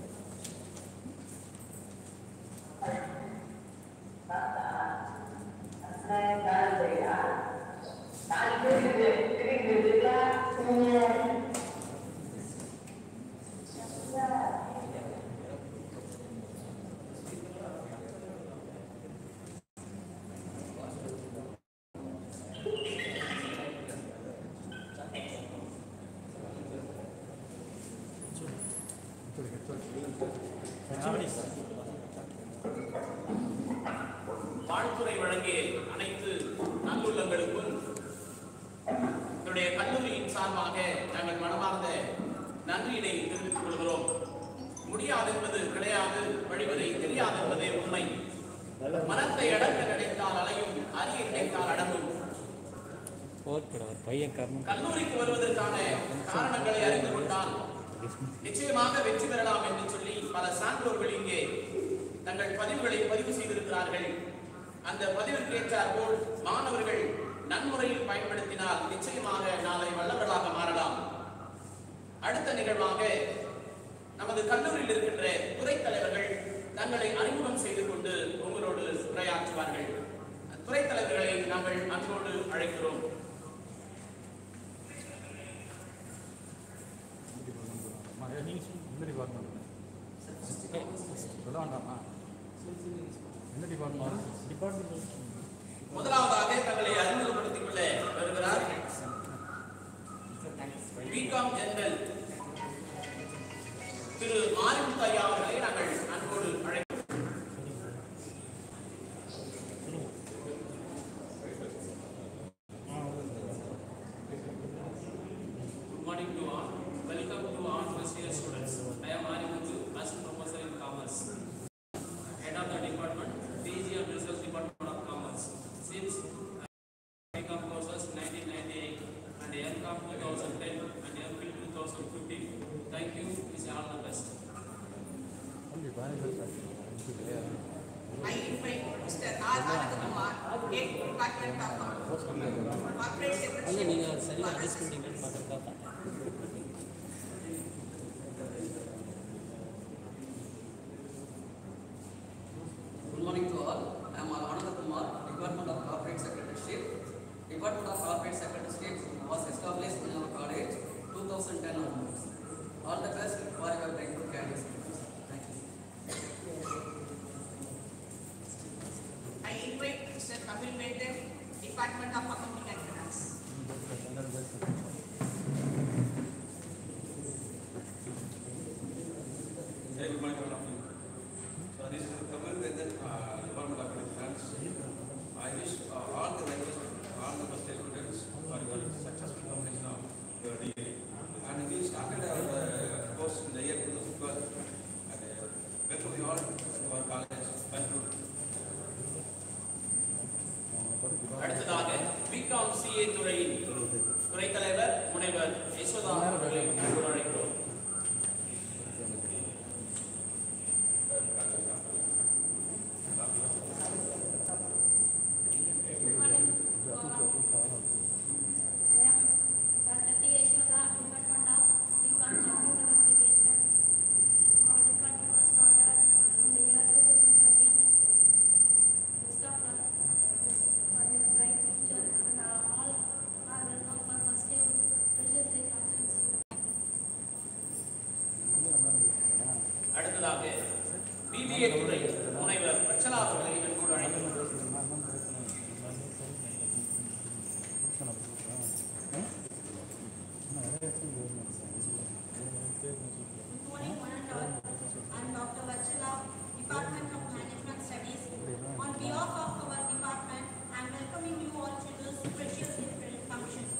வாழ்த்துறை வழங்கிய அனைத்து நல்லுள்ளங்களுக்கும் என்னுடைய கல்லூரியின் சார்பாக நாங்கள் மனமார்ந்த நன்றியினை தெரிவித்துக் கொள்கிறோம் முடியாது என்பது கிடையாது வழிவதை தெரியாது என்பதே உண்மை மனத்தை அடக்க நினைத்தால் அலையும் அறிய நினைத்தால் அடங்கும் போர்க்கடா ஒரு பையன் கர்மம் கல்லூரிக்கு வருவதற்கான காரணங்களை அறிந்து கொண்டால் நிச்சயமாக வெற்றி பெறலாம் என்று சொல்லி பல சான்றோர்கள் இங்கே தங்கள் பதிவுகளை பதிவு செய்திருக்கிறார்கள் அந்த பதிவிற்கு ஏற்றார் போல் மாணவர்கள் நன்முறையில் பயன்படுத்தினால் நிச்சயமாக நாளை வல்லவர்களாக மாறலாம் அடுத்த நிகழ்வாக நமது கல்லூரியில் இருக்கின்ற துறைத் தலைவர்கள் தங்களை அறிமுகம் செய்து கொண்டு உங்களோடு உரையாற்றுவார்கள் துறைத் தலைவர்களை நாங்கள் அன்போடு அழைக்கிறோம் நீங்கள் எந்த டிபார்ட்மெண்ட் சொல்ல வேண்டாமா எந்த டிபார்ட்மெண்ட் டிபார்ட்மெண்ட் முதலாவதாக தங்களை அறிமுகப்படுத்திக் கொள்ள வருகிறார் பிகாம் ஜெனரல் திரு ஆரிமுத்து ஐயா அவர்களை நாங்கள் அன்போடு அழைக்கிறோம் Good morning to all. Welcome to all first year students. I am Arimutu, Assistant Professor in Commerce, Head of the Department, PG and Research Department of Commerce. Since I come courses 1998 and MCOM 2010 and MPhil 2015. Thank you. Wish you all the best. I invite Mr. R. Eight, Department of Corporate அல்ல Secretary. நீங்கள் அது சரியாக adjust பண்ணிங்கன்னு பார்த்துருக்கா பார்த்தேன் Good morning to all. I am Ananda Kumar, Department of Corporate Secretaryship. Department of Corporate Secretaryship was established in our college 2010 onwards. All the best for your breakthrough careers. Thank you. I invite Mr. Kamil Mehta, Department of Accounting and Finance. Very good morning, all of you. So this is Kamal Vedan, uh, Department of Finance. I wish uh, all the members, all the first year students for your successful completion of your degree. And we started our uh, course in the year 2012. And uh, welcome you all to our college. Thank you. அடுத்ததாக BCom CA துறையின் துறைத் தலைவர் முனைவர் யசோதா அவர்களை அன்போடு அழைக்கிறோம் I am Dr. T. Yashoda, Department of Become Computer Application. Our department was started in the year 2013. Best of luck best for your bright future and uh, all are welcome for first year Freshers Day functions. அடுத்ததாக BBA துறை முனைவர் பிரச்சலா அவர்களை அன்போடு அழைக்கிறோம் Good morning, one and all. I'm Dr. Vachela, Department of Management Studies. On behalf of our department, I'm welcoming you all to this precious different functions.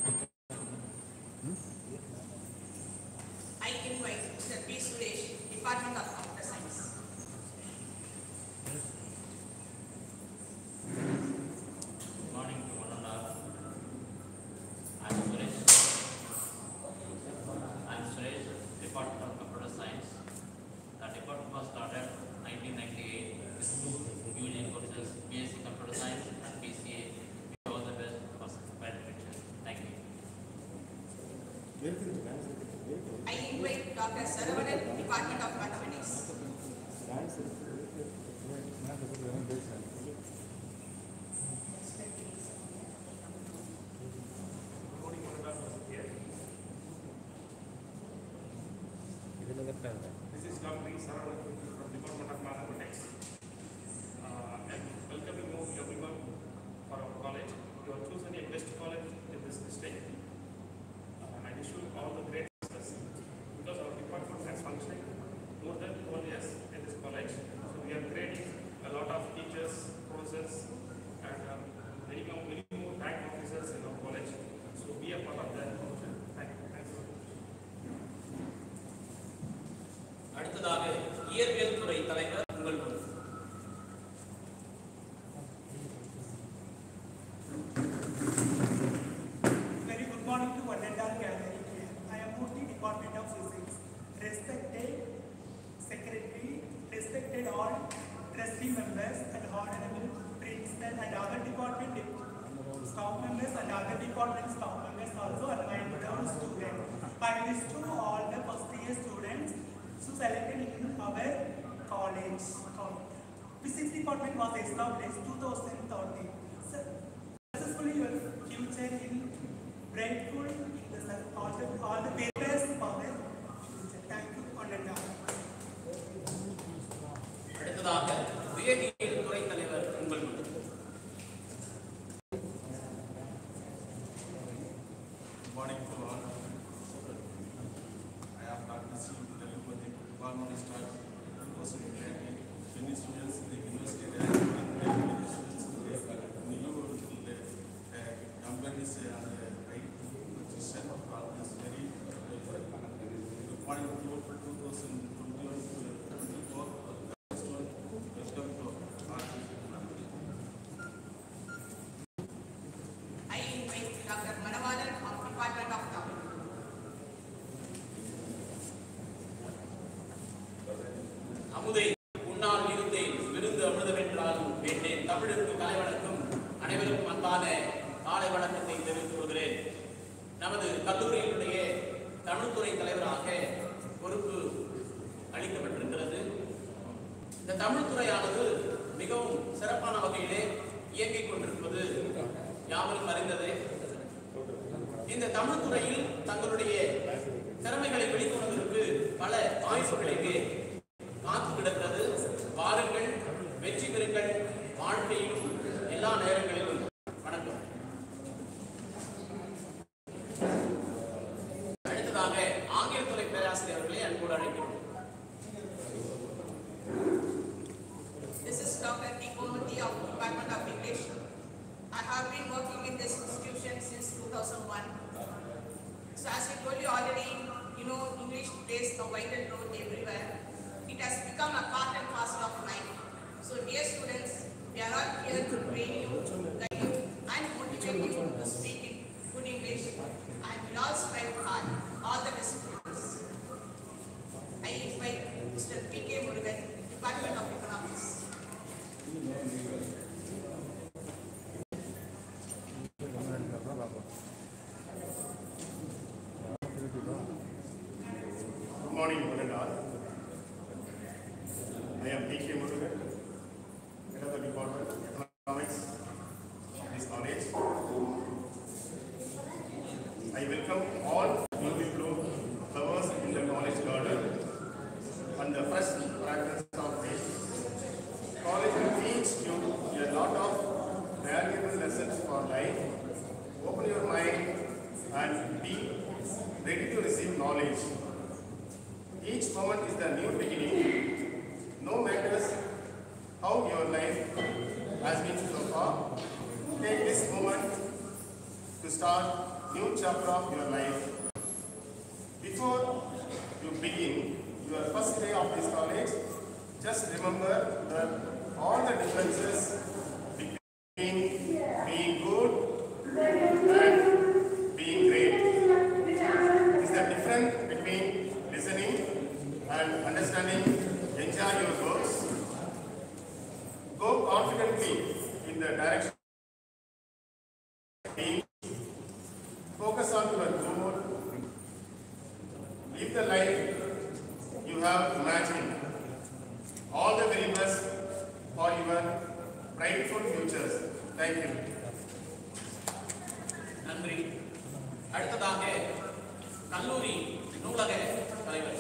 I invite Mr. P. Suresh, Department of Computer Science. Good morning to one and all. I'm Suresh. I'm Suresh, Department of Computer Science. The department was started 1998 with UG courses BSc Computer Science and BCA. Wish you all the best for bright future. Thank you. I invite Dr. Saravanan, Department of Mathematics. இதில் கரெக்டாக This is Dr. Saravanan from Department of Mathematics. Uh, and welcoming you everyone for our college. You have chosen a best college in this district. Uh, I wish you all the great success because our department has functioned more than 12 years in this college. So we are creating a lot of teachers, professors, and um, many more, many more rank officers in our college. So be a part of that. Thank you. Thanks. அடுத்ததாக இயற்பியல் துறை தலைவர் உங்கள் முன் Very good morning to one and all gathered here. I am Murthy, Department of Physics. Respected Secretary, respected all trustee members and honorable principal and other department staff members and other department staff members also and my fellow students. I wish to all the first year students who selected in our college. Physics department was established 2013. Sir, successfully your future in grateful in the sun, all the all the papers for the future. Thank you, one and all. அடுத்ததாக வேதியியல் துறை தலைவர் உங்கள் முன் Good morning to all. I am Dr. C. Delupati, Department of Stars, 2020. Many students in the university there and many students in the new uh, companies and the right position of all this very good morning to you for 2021 to 24. Welcome to our I invite Dr. Manavalan of Department of Law. அமுதை உன்னால் இருந்தேன் விருந்து அமிர்தம் என்றாலும் வேண்டேன் தமிழுக்கு கலைவணக்கம் அனைவருக்கும் அன்பான காலை வணக்கத்தை தெரிவித்துக் கொள்கிறேன் நமது கல்லூரியினுடைய தமிழ்துறை தலைவராக பொறுப்பு அளிக்கப்பட்டிருக்கிறது இந்த தமிழ்துறையானது மிகவும் சிறப்பான வகையிலே இயங்கிக் கொண்டிருப்பது யாவரும் அறிந்ததே இந்த தமிழ்துறையில் தங்களுடைய திறமைகளை வெளிக்கொள்வதற்கு பல வாய்ப்புகள் இங்கே காத்து கிடக்கிறது வாருங்கள் வெற்றி பெறுங்கள் வாழ்க்கையிலும் எல்லா நேரங்களிலும் வணக்கம் அடுத்ததாக ஆங்கிலத்துறை பேராசிரியர்களை அன்போடு அழைக்கிறோம் This is Dr. T. Gomati of Department of English. I have been working in this institution since 2001. So as I told you already, you know, English plays a vital role everywhere. It has become a part and parcel of life. So dear students, we are all here to train you, guide you, and motivate you to speak in good English. And we all strive hard. All the best students. I invite Mr. P. K. Murugan, Department of Economics. Good morning, one and all. I am P.K. Murugan, head of the Department of Economics, this college. I welcome all newly bloomed flowers in the college garden and the fresh fragrance of it. College will teach you a lot of valuable lessons for life. Open your mind and be ready to receive knowledge. Each moment is the new beginning. No matters how your life has been so far, take this moment to start new chapter of your life. Before you begin your first day of this college, just remember that all the differences between being good and being great is the difference between listening and understanding. Enjoy your books. Go confidently in the direction. being. Focus on your goal. Live the life you have imagined. All the very best for your brightful futures. Thank you. நன்றி அடுத்ததாக கல்லூரி நூலக தலைவர்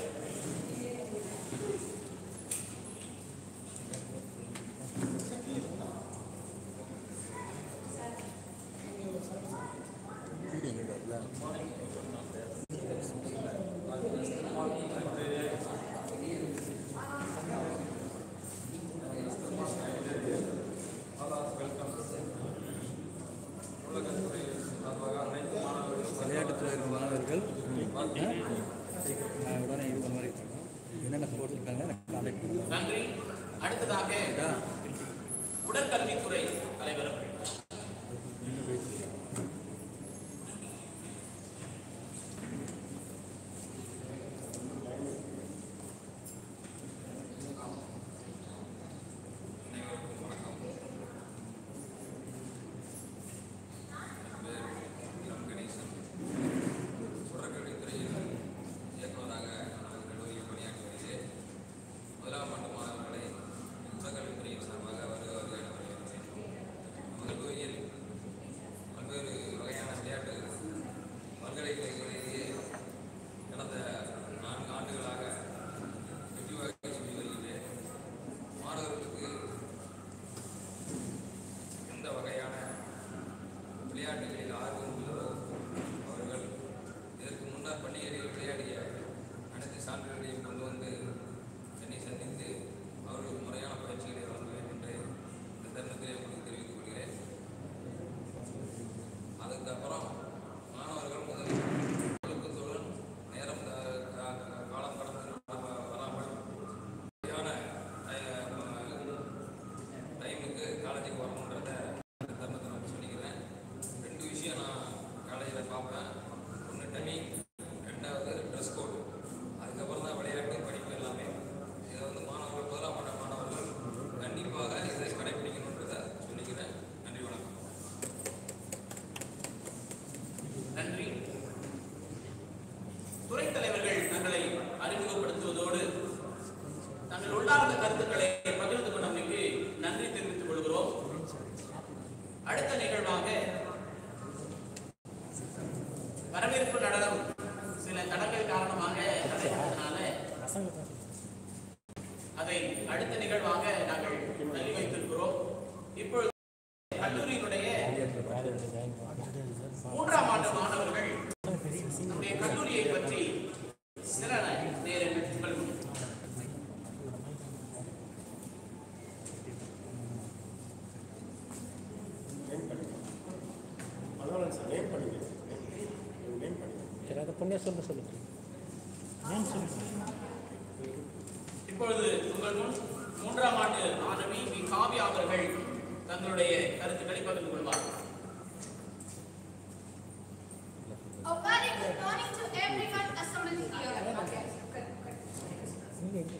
விளையாட்டுத்துறை மாணவர்கள் நான் உடனே இது பண்ண மாதிரி என்னென்ன போட்டிருக்காங்க எனக்கு கான்டாக்ட் பண்ணுங்க நன்றி அடுத்ததாக உடற்கல்வித்துறை தலைவர் அவர்கள். இயக்குநராக நமது கல்லூரியில் பணியாற்றி வருகிறேன் முதலாம் ஆண்டு மாணவர்களை உடற்கல்வித்துறையின் சார்பாக வருக வருக என வரவேற்கிறேன் நமது கல்லூரியில் பல்வேறு வகையான விளையாட்டு பல்கலைக்கழகங்களிலேயே கடந்த நான்கு ஆண்டுகளாக வெற்றி வாய்ப்பு சொல்லி வருகிறேன் மாணவர்களுக்கு எந்த வகையான விளையாட்டுகளில் ஆர்வம் உள்ளதோ அவர்கள் இதற்கு முன்னர் பள்ளிகளில் விளையாடிய அனைத்து சான்றுகளையும் கொண்டு வந்து என்னை சந்தித்து அவர்களுக்கு முறையான பயிற்சிகளை வழங்குவேன் என்று இந்த தருணத்திலே உங்களுக்கு தெரிவித்துக் கொள்கிறேன் அதுக்கப்புறம் மாணவர்கள் முதல் ஒழுக்கத்துடன் நேரம் த- கா- காலம் கடந்து வராம- வராமல் சரியான டை- டைமுக்கு காலேஜுக்கு வரணுன்றத இந்த தருணத்தை நான் சொல்லிக்கிறேன் ரெண்டு விஷயம் நான் காலேஜில் பார்ப்பேன் ஒன்று டைமிங் ரெண்டாவது ட்ரெஸ் கோட் அதுக்கப்புறம் தான் விளையாட்டு படிப்பு எல்லாமே இதை வந்து மாணவர்கள் முதலாம் ஆண்டு மாணவர்கள் கண்டிப்பாக இதை கடைபிடிக்கணுன்றதை சொல்லிக்கிறேன் நன்றி வணக்கம் அடுத்த நிகழ்வாக வரவேற்பு நடனம் சில தடங்கள் காரணமாக நடைபெற்றதுனால அதை அடுத்த நிகழ்வாக நாங்கள் தள்ளி வைத்திருக்கிறோம் இப்பொழுது கல்லூரியினுடைய மூன்றாம் ஆண்டு மாணவர்கள் நம்முடைய கல்லூரியை பற்றி சில நேரங்கள் உங்களுக்கு அதான் சார் நேம் பண்ணிக்கிறேன் நேம் பண்ணிக்கிறேன் சரி அதை பொண்ணே சொல்ல சொல்லு நேம் சொல்லு இப்பொழுது உங்கள் முன் மூன்றாம் ஆண்டு மாணவி வி காவ்யா அவர்கள் தங்களுடைய கருத்துக்களை பகிர்ந்து கொள்வார்கள் A very good morning to everyone assembled here. Okay, good, good.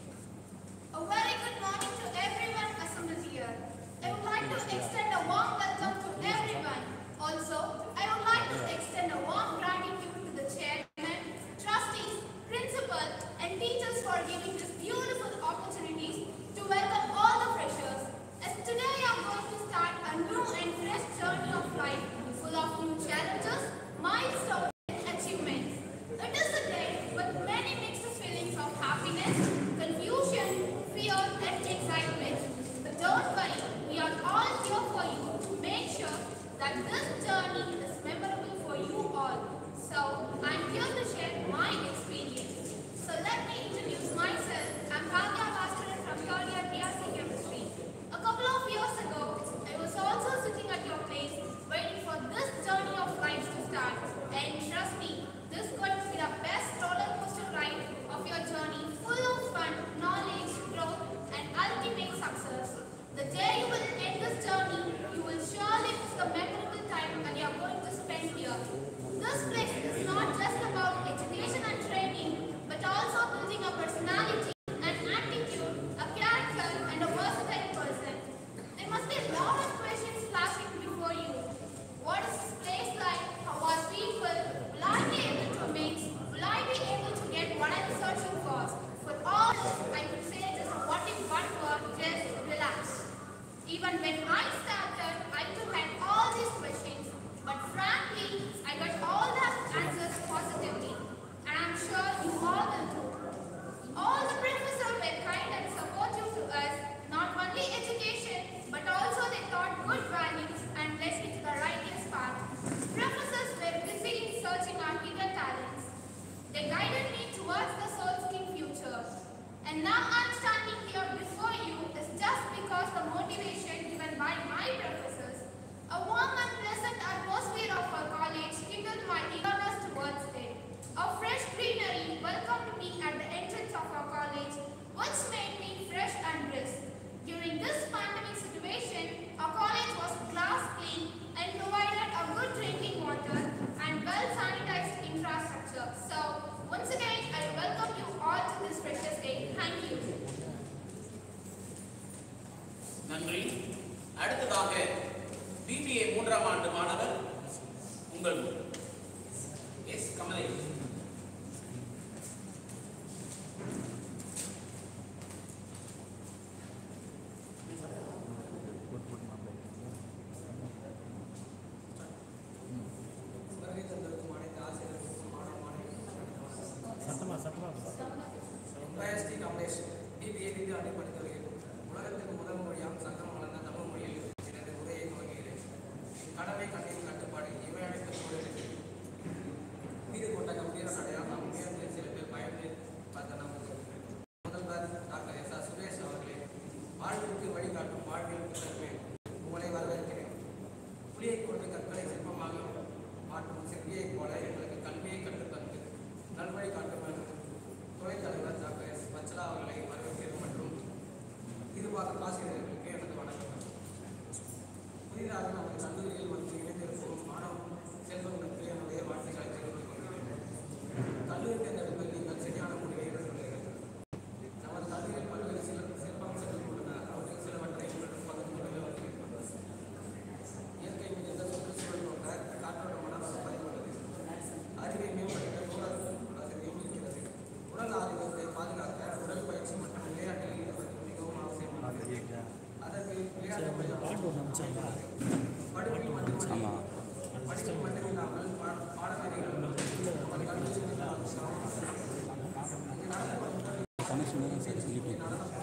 A very good morning to everyone assembled here. I would like to extend a warm welcome to everyone. Also, I would like to extend a warm gratitude to the chairman, trustees, principal, and teachers for giving this beautiful opportunities to welcome all the freshers. As today I am going to start a new and fresh journey of life full of new challenges, milestones, and achievements. It is a day with many mixed feelings of happiness, confusion, fear, and excitement. But don't worry, we are all here for you to make sure that this journey is memorable for you all. So, I'm here to share my experience. So, let me introduce myself. I'm Bhavya Bhaskaran from third year BSc Chemistry. A couple of years ago, I was also sitting at your place waiting for this journey of life to start. And trust me, this is going to be the best roller coaster ride of your journey, full of fun, knowledge, growth, and ultimate success. The day you will end this journey, you will surely miss the memorable time that you are going to spend here. This place is not just about education and training, but also building a personality, an attitude, a character, and a versatile person. There must be a lot of questions flashing before you. What is this place like? How are people? Will I be able to mix? Will I be able to get what I'm searching for? For all, I could say just what in one word, just relax. Even when I started, I too had all these questions, but frankly, I got all the answers positively, and I'm sure you all will too. All the professors were kind and supportive to us, not only education, but also they taught good values and led me to the righteous path. Professors were busy in searching our hidden talents. They guided me towards the soul-skin future. And now I'm standing here before you is just because the motivation given by my professors. A warm and pleasant atmosphere of our college kindled my eagerness towards it. A fresh greenery welcomed me at the entrance of our college, which made me fresh and brisk. During this pandemic situation, our college was glass clean and provided a good drinking water and well sanitized infrastructure. So, once again, I welcome you all to this precious day. Thank you. நன்றி அடுத்ததாக BBA மூன்றாம் ஆண்டு மாணவர் உங்கள் முன். S Kamlesh வருகை தந்திருக்கும் அனைத்து ஆசிரியர்களுக்கும் மாணவ மாணவிகளுக்கும் சத்தமா சத்தமா வயஸ்டி கமலேஷ் பிபிஏ டிகிரி ஆண்டு படித்து வருகிறேன் உலகத்திற்கு முதல் மொழியாம் சங்கம் வளர்ந்த தமிழ் மொழியில் எனது உரையை துவங்குகிறேன் கடமை கண்ணின் கட்டுப்பாடு இவை அனைத்து சூழலுக்கு மீது கொண்ட கம்பீர நடையால் நாம் உயர்ந்து சில பேர் பயந்து பார்த்த நமக்கு முதல்வர் டாக்டர் எஸ் ஆர் சுரேஷ் அவர்களே வாழ்விற்கு வழிகாட்டும் வாழ்வியல் புத்தகமே உங்களை வரவேற்கிறேன் புலியை கொண்டு கற்களை சிற்பமாக மாற்றும் சிற்பியைப் போல எங்களுக்கு கல்வியை கற்றுத்தந்து நல்வழி காட்டும் துணைத் தலைவர் டாக்டர் எஸ் பச்சலா அவர்களை வரவேற்கிறது மற்றும் இதுபார்க்கும் ஆசிரியர்களுக்கு எனது வணக்கம் புதிதாக நமது கல்லூரியில் வந்து இணைந்திருக்கும் மாணவ செல்வங்களுக்கு என்னுடைய வாழ்த்துக்களை தெரிவித்துக் கொள்கிறேன் கல்லூரி தேர்ந்தெடுப்பில் நீங்கள் சரியான முடிவை எடுத்துள்ளீர்கள் நமது கல்லூரியில் பல்வேறு சில சிறப்பம்சங்கள் உள்ளன அவற்றில் சிலவற்றை உங்களுடன் பகிர்ந்து கொள்ள வருகிறேன் இயற்கை மிகுந்த சுற்றுச்சூழல் கொண்ட காற்றோட்டமான பதிவு உள்ளது அறிவை மேம்படுத்த நூலக வசதியும் இருக்கிறது உடல் ஆரோக்கியத்தை பாதுகாக்க உடல் பயிற்சி மற்றும் விளையாட்டில் ஈடுபடுவது மிகவும் அவசியமானது அதற்கு விளையாட்டு பாட்டு ஒன்று அமைச்சிருந்தா படிப்பில் மட்டுமல்ல ஆமாம் படிப்பில் மட்டுமில்லாமல் பா- பாடநெறிகள் நம்ம கல்வியில் கனெக்ஷன் சரி சொல்லிட்டு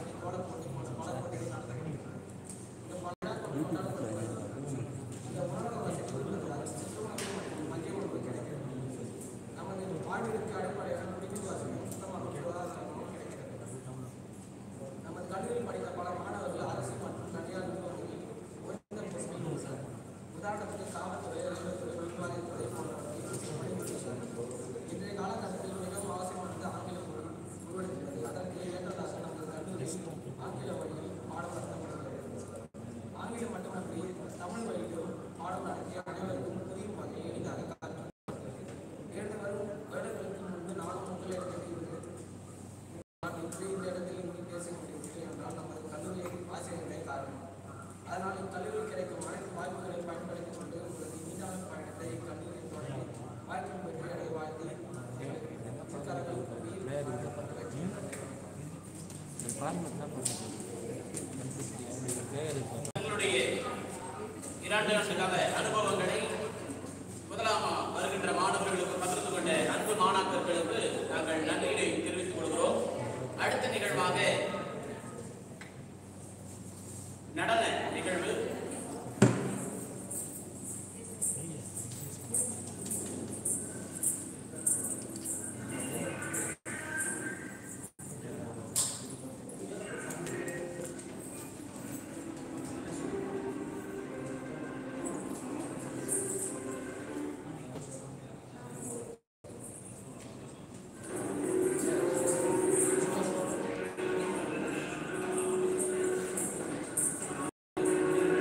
நமது வாழ்விற்கு அடிப்படையாக குடிநீர் வசதியும் சுத்தமான சுகாதாரமும் கிடைக்கிறது நமது கல்லூரியில் படித்த பல மாணவர்கள் அரசு மற்றும் தனியார் நிறுவனங்களில் உயர்ந்த பொறுப்பில் உள்ளனர் உதாரணத்துக்கு காவல்துறை ரயில்வே மின்வாரியத்துறை போன்றவற்றில் பணிபுரிகின்றனர். இன்றைய காலகட்டத்தில் மிகவும் அவசியமானது ஆங்கிலம் மொழி உருவெடுக்கிறது அதற்கு ஏற்றதாக நமது கல்லூரியில் ஆங்கில வழியில் பாடம் நடத்தப்படுகிறது ஆங்கிலம் மட்டுமன்றி தமிழ் வழியிலும் பாடம் நடத்திய அனைவருக்கும் புரியும் வகையில் எளிதாக கற்று இரண்டு வரும் வருடங்களுக்கு முன்பு நானும் உங்களை கட்டியிருந்தேன் நான் இன்று இந்த இடத்தில் இங்கு பேசிக் கொண்டிருக்கிறேன் என்றால் நமது கல்லூரி ஆசிரியர்களே காரணம் அதனால் இக்கல்லூரியில் கிடைக்கும் அனைத்து வாய்ப்புகளை பயன்படுத்திக் கொண்டு உங்களது நீண்டான பயணத்தை இக்கல்லூரியில் தொடங்கி வாழ்க்கை வெற்றி அடைய வாழ்த்தி சிக்கல்கள் தங்களுடைய இரண்டு ஆண்டு கால அனுபவங்களை முதலாம் வருகின்ற மாணவர்களுக்கு பகிர்ந்து கொண்ட அன்பு மாணாக்கர்களுக்கு நாங்கள் நன்றியினை தெரிவித்துக் கொள்கிறோம் அடுத்த நிகழ்வாக நடன நிகழ்வு Thank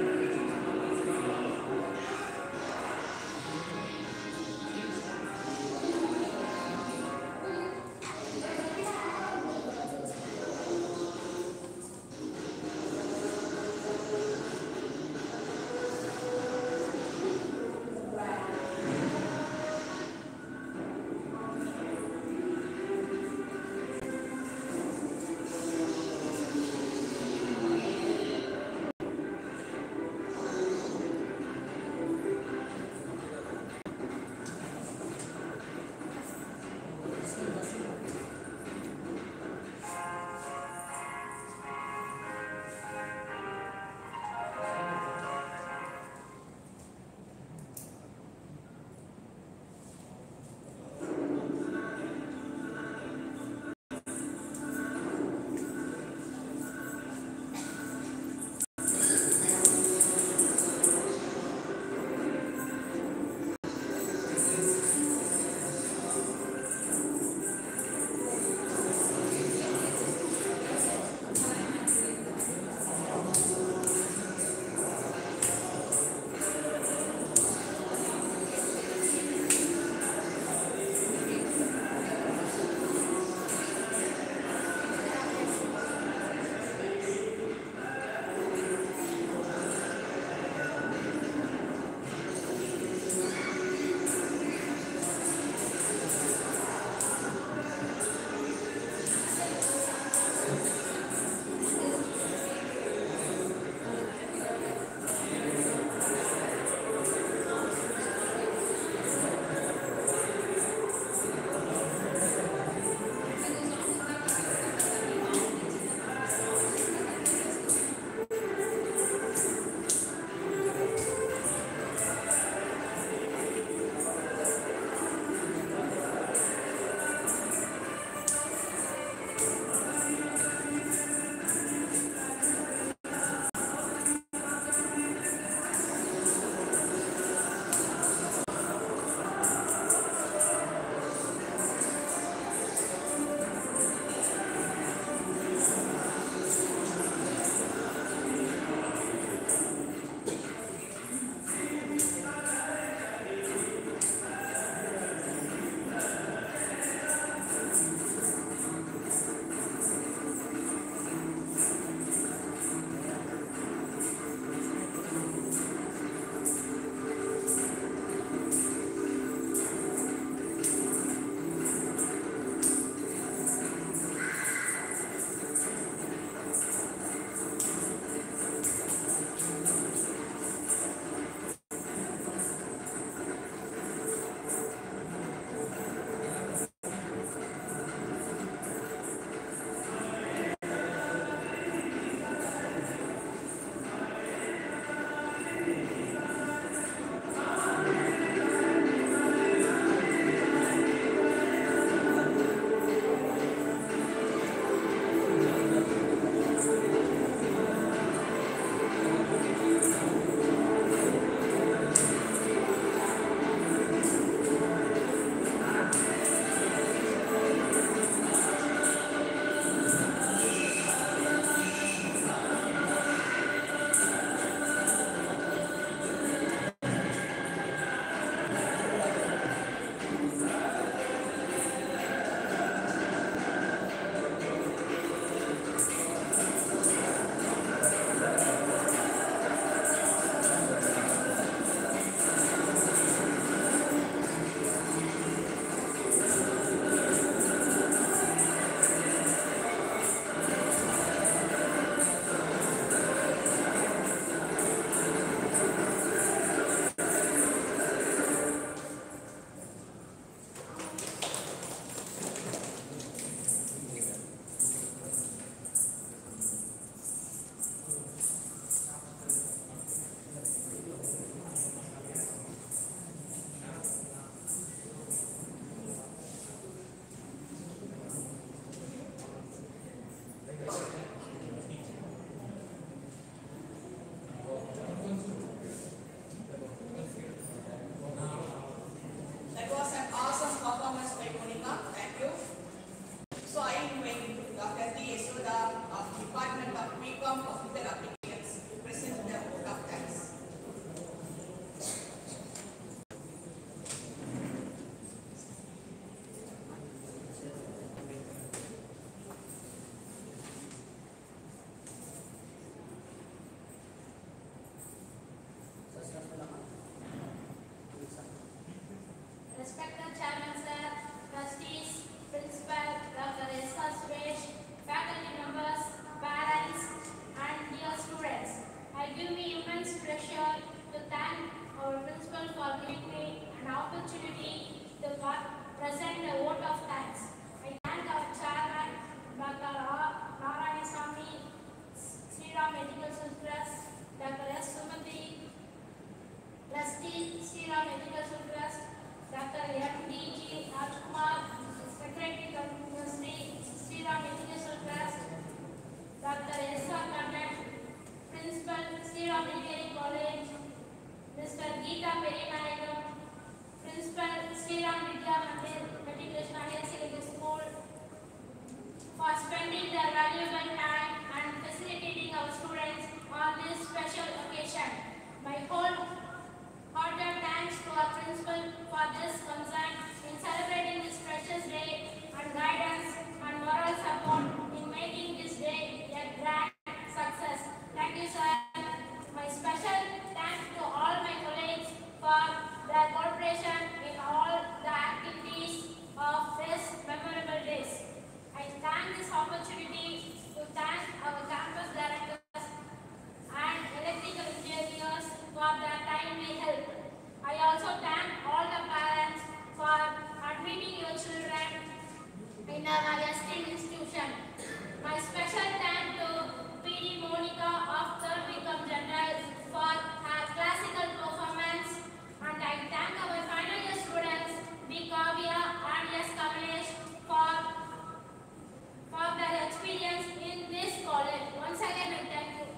our principal for giving me an opportunity to pa- present a vote of thanks. I thank our chairman, Dr. Ra- Narayanasamy, Sriram Medical Trust, Dr. S. Sumati, Trustee, Sriram Medical Trust, Dr. M. D. G. Rajkumar, Secretary of University, Sriram Medical Trust, Dr. S. R. Kannan, Principal, Sriram Engineering College, Mr. Geeta Perimanagam, Principal, Sriram Vidya Mandir, Matriculation Higher Secondary School, for spending their valuable time and facilitating our students on this special occasion. My whole hearted thanks to our principal for this concern in celebrating this precious day and guidance and moral support in making this day a grand success. Thank you, sir. My special thanks to all my colleagues for their cooperation in all the activities of this memorable days. I thank this opportunity to thank our campus directors and electrical engineers for their timely help. I also thank all the parents for admitting your children in our esteemed institution. My special thanks to PD Monica of 3rd Become General for her classical performance and I thank our final year students B. Kavya and S. Kamlesh for for their experience in this college. Once again, I thank you.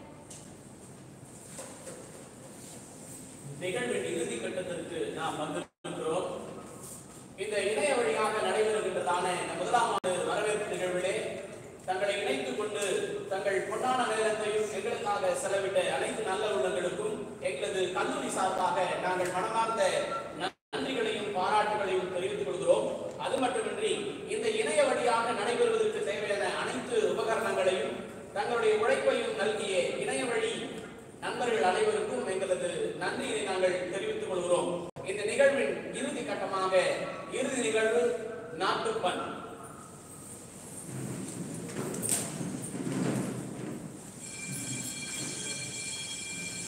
நிகழ்வின் இறுதி கட்டத்திற்கு நாம் வந்திருக்கிறோம் இந்த இணைய வழியாக நடைபெறுகின்றதான இந்த முதலாம் ஆண்டு வரவேற்பு நிகழ்விலே தங்களை இணைத்துக் கொண்டு தங்கள் பொன்னான நேரத்தையும் எங்களுக்காக செலவிட்ட அனைத்து நல்ல உள்ளங்களுக்கும் எங்களது கல்லூரி சார்பாக நாங்கள் மனமார்ந்த நன்றிகளையும் பாராட்டுகளையும் தெரிவித்துக் கொள்கிறோம் அது மட்டுமின்றி இந்த இணைய வழியாக நடைபெறுவதற்கு தேவையான அனைத்து உபகரணங்களையும் தங்களுடைய உழைப்பையும் நல்கிய இணைய வழி நண்பர்கள் அனைவருக்கும் எங்களது நன்றியை நாங்கள் தெரிவித்துக் கொள்கிறோம் இந்த நிகழ்வின் இறுதி கட்டமாக இறுதி நிகழ்வு நாட்டுப்பண்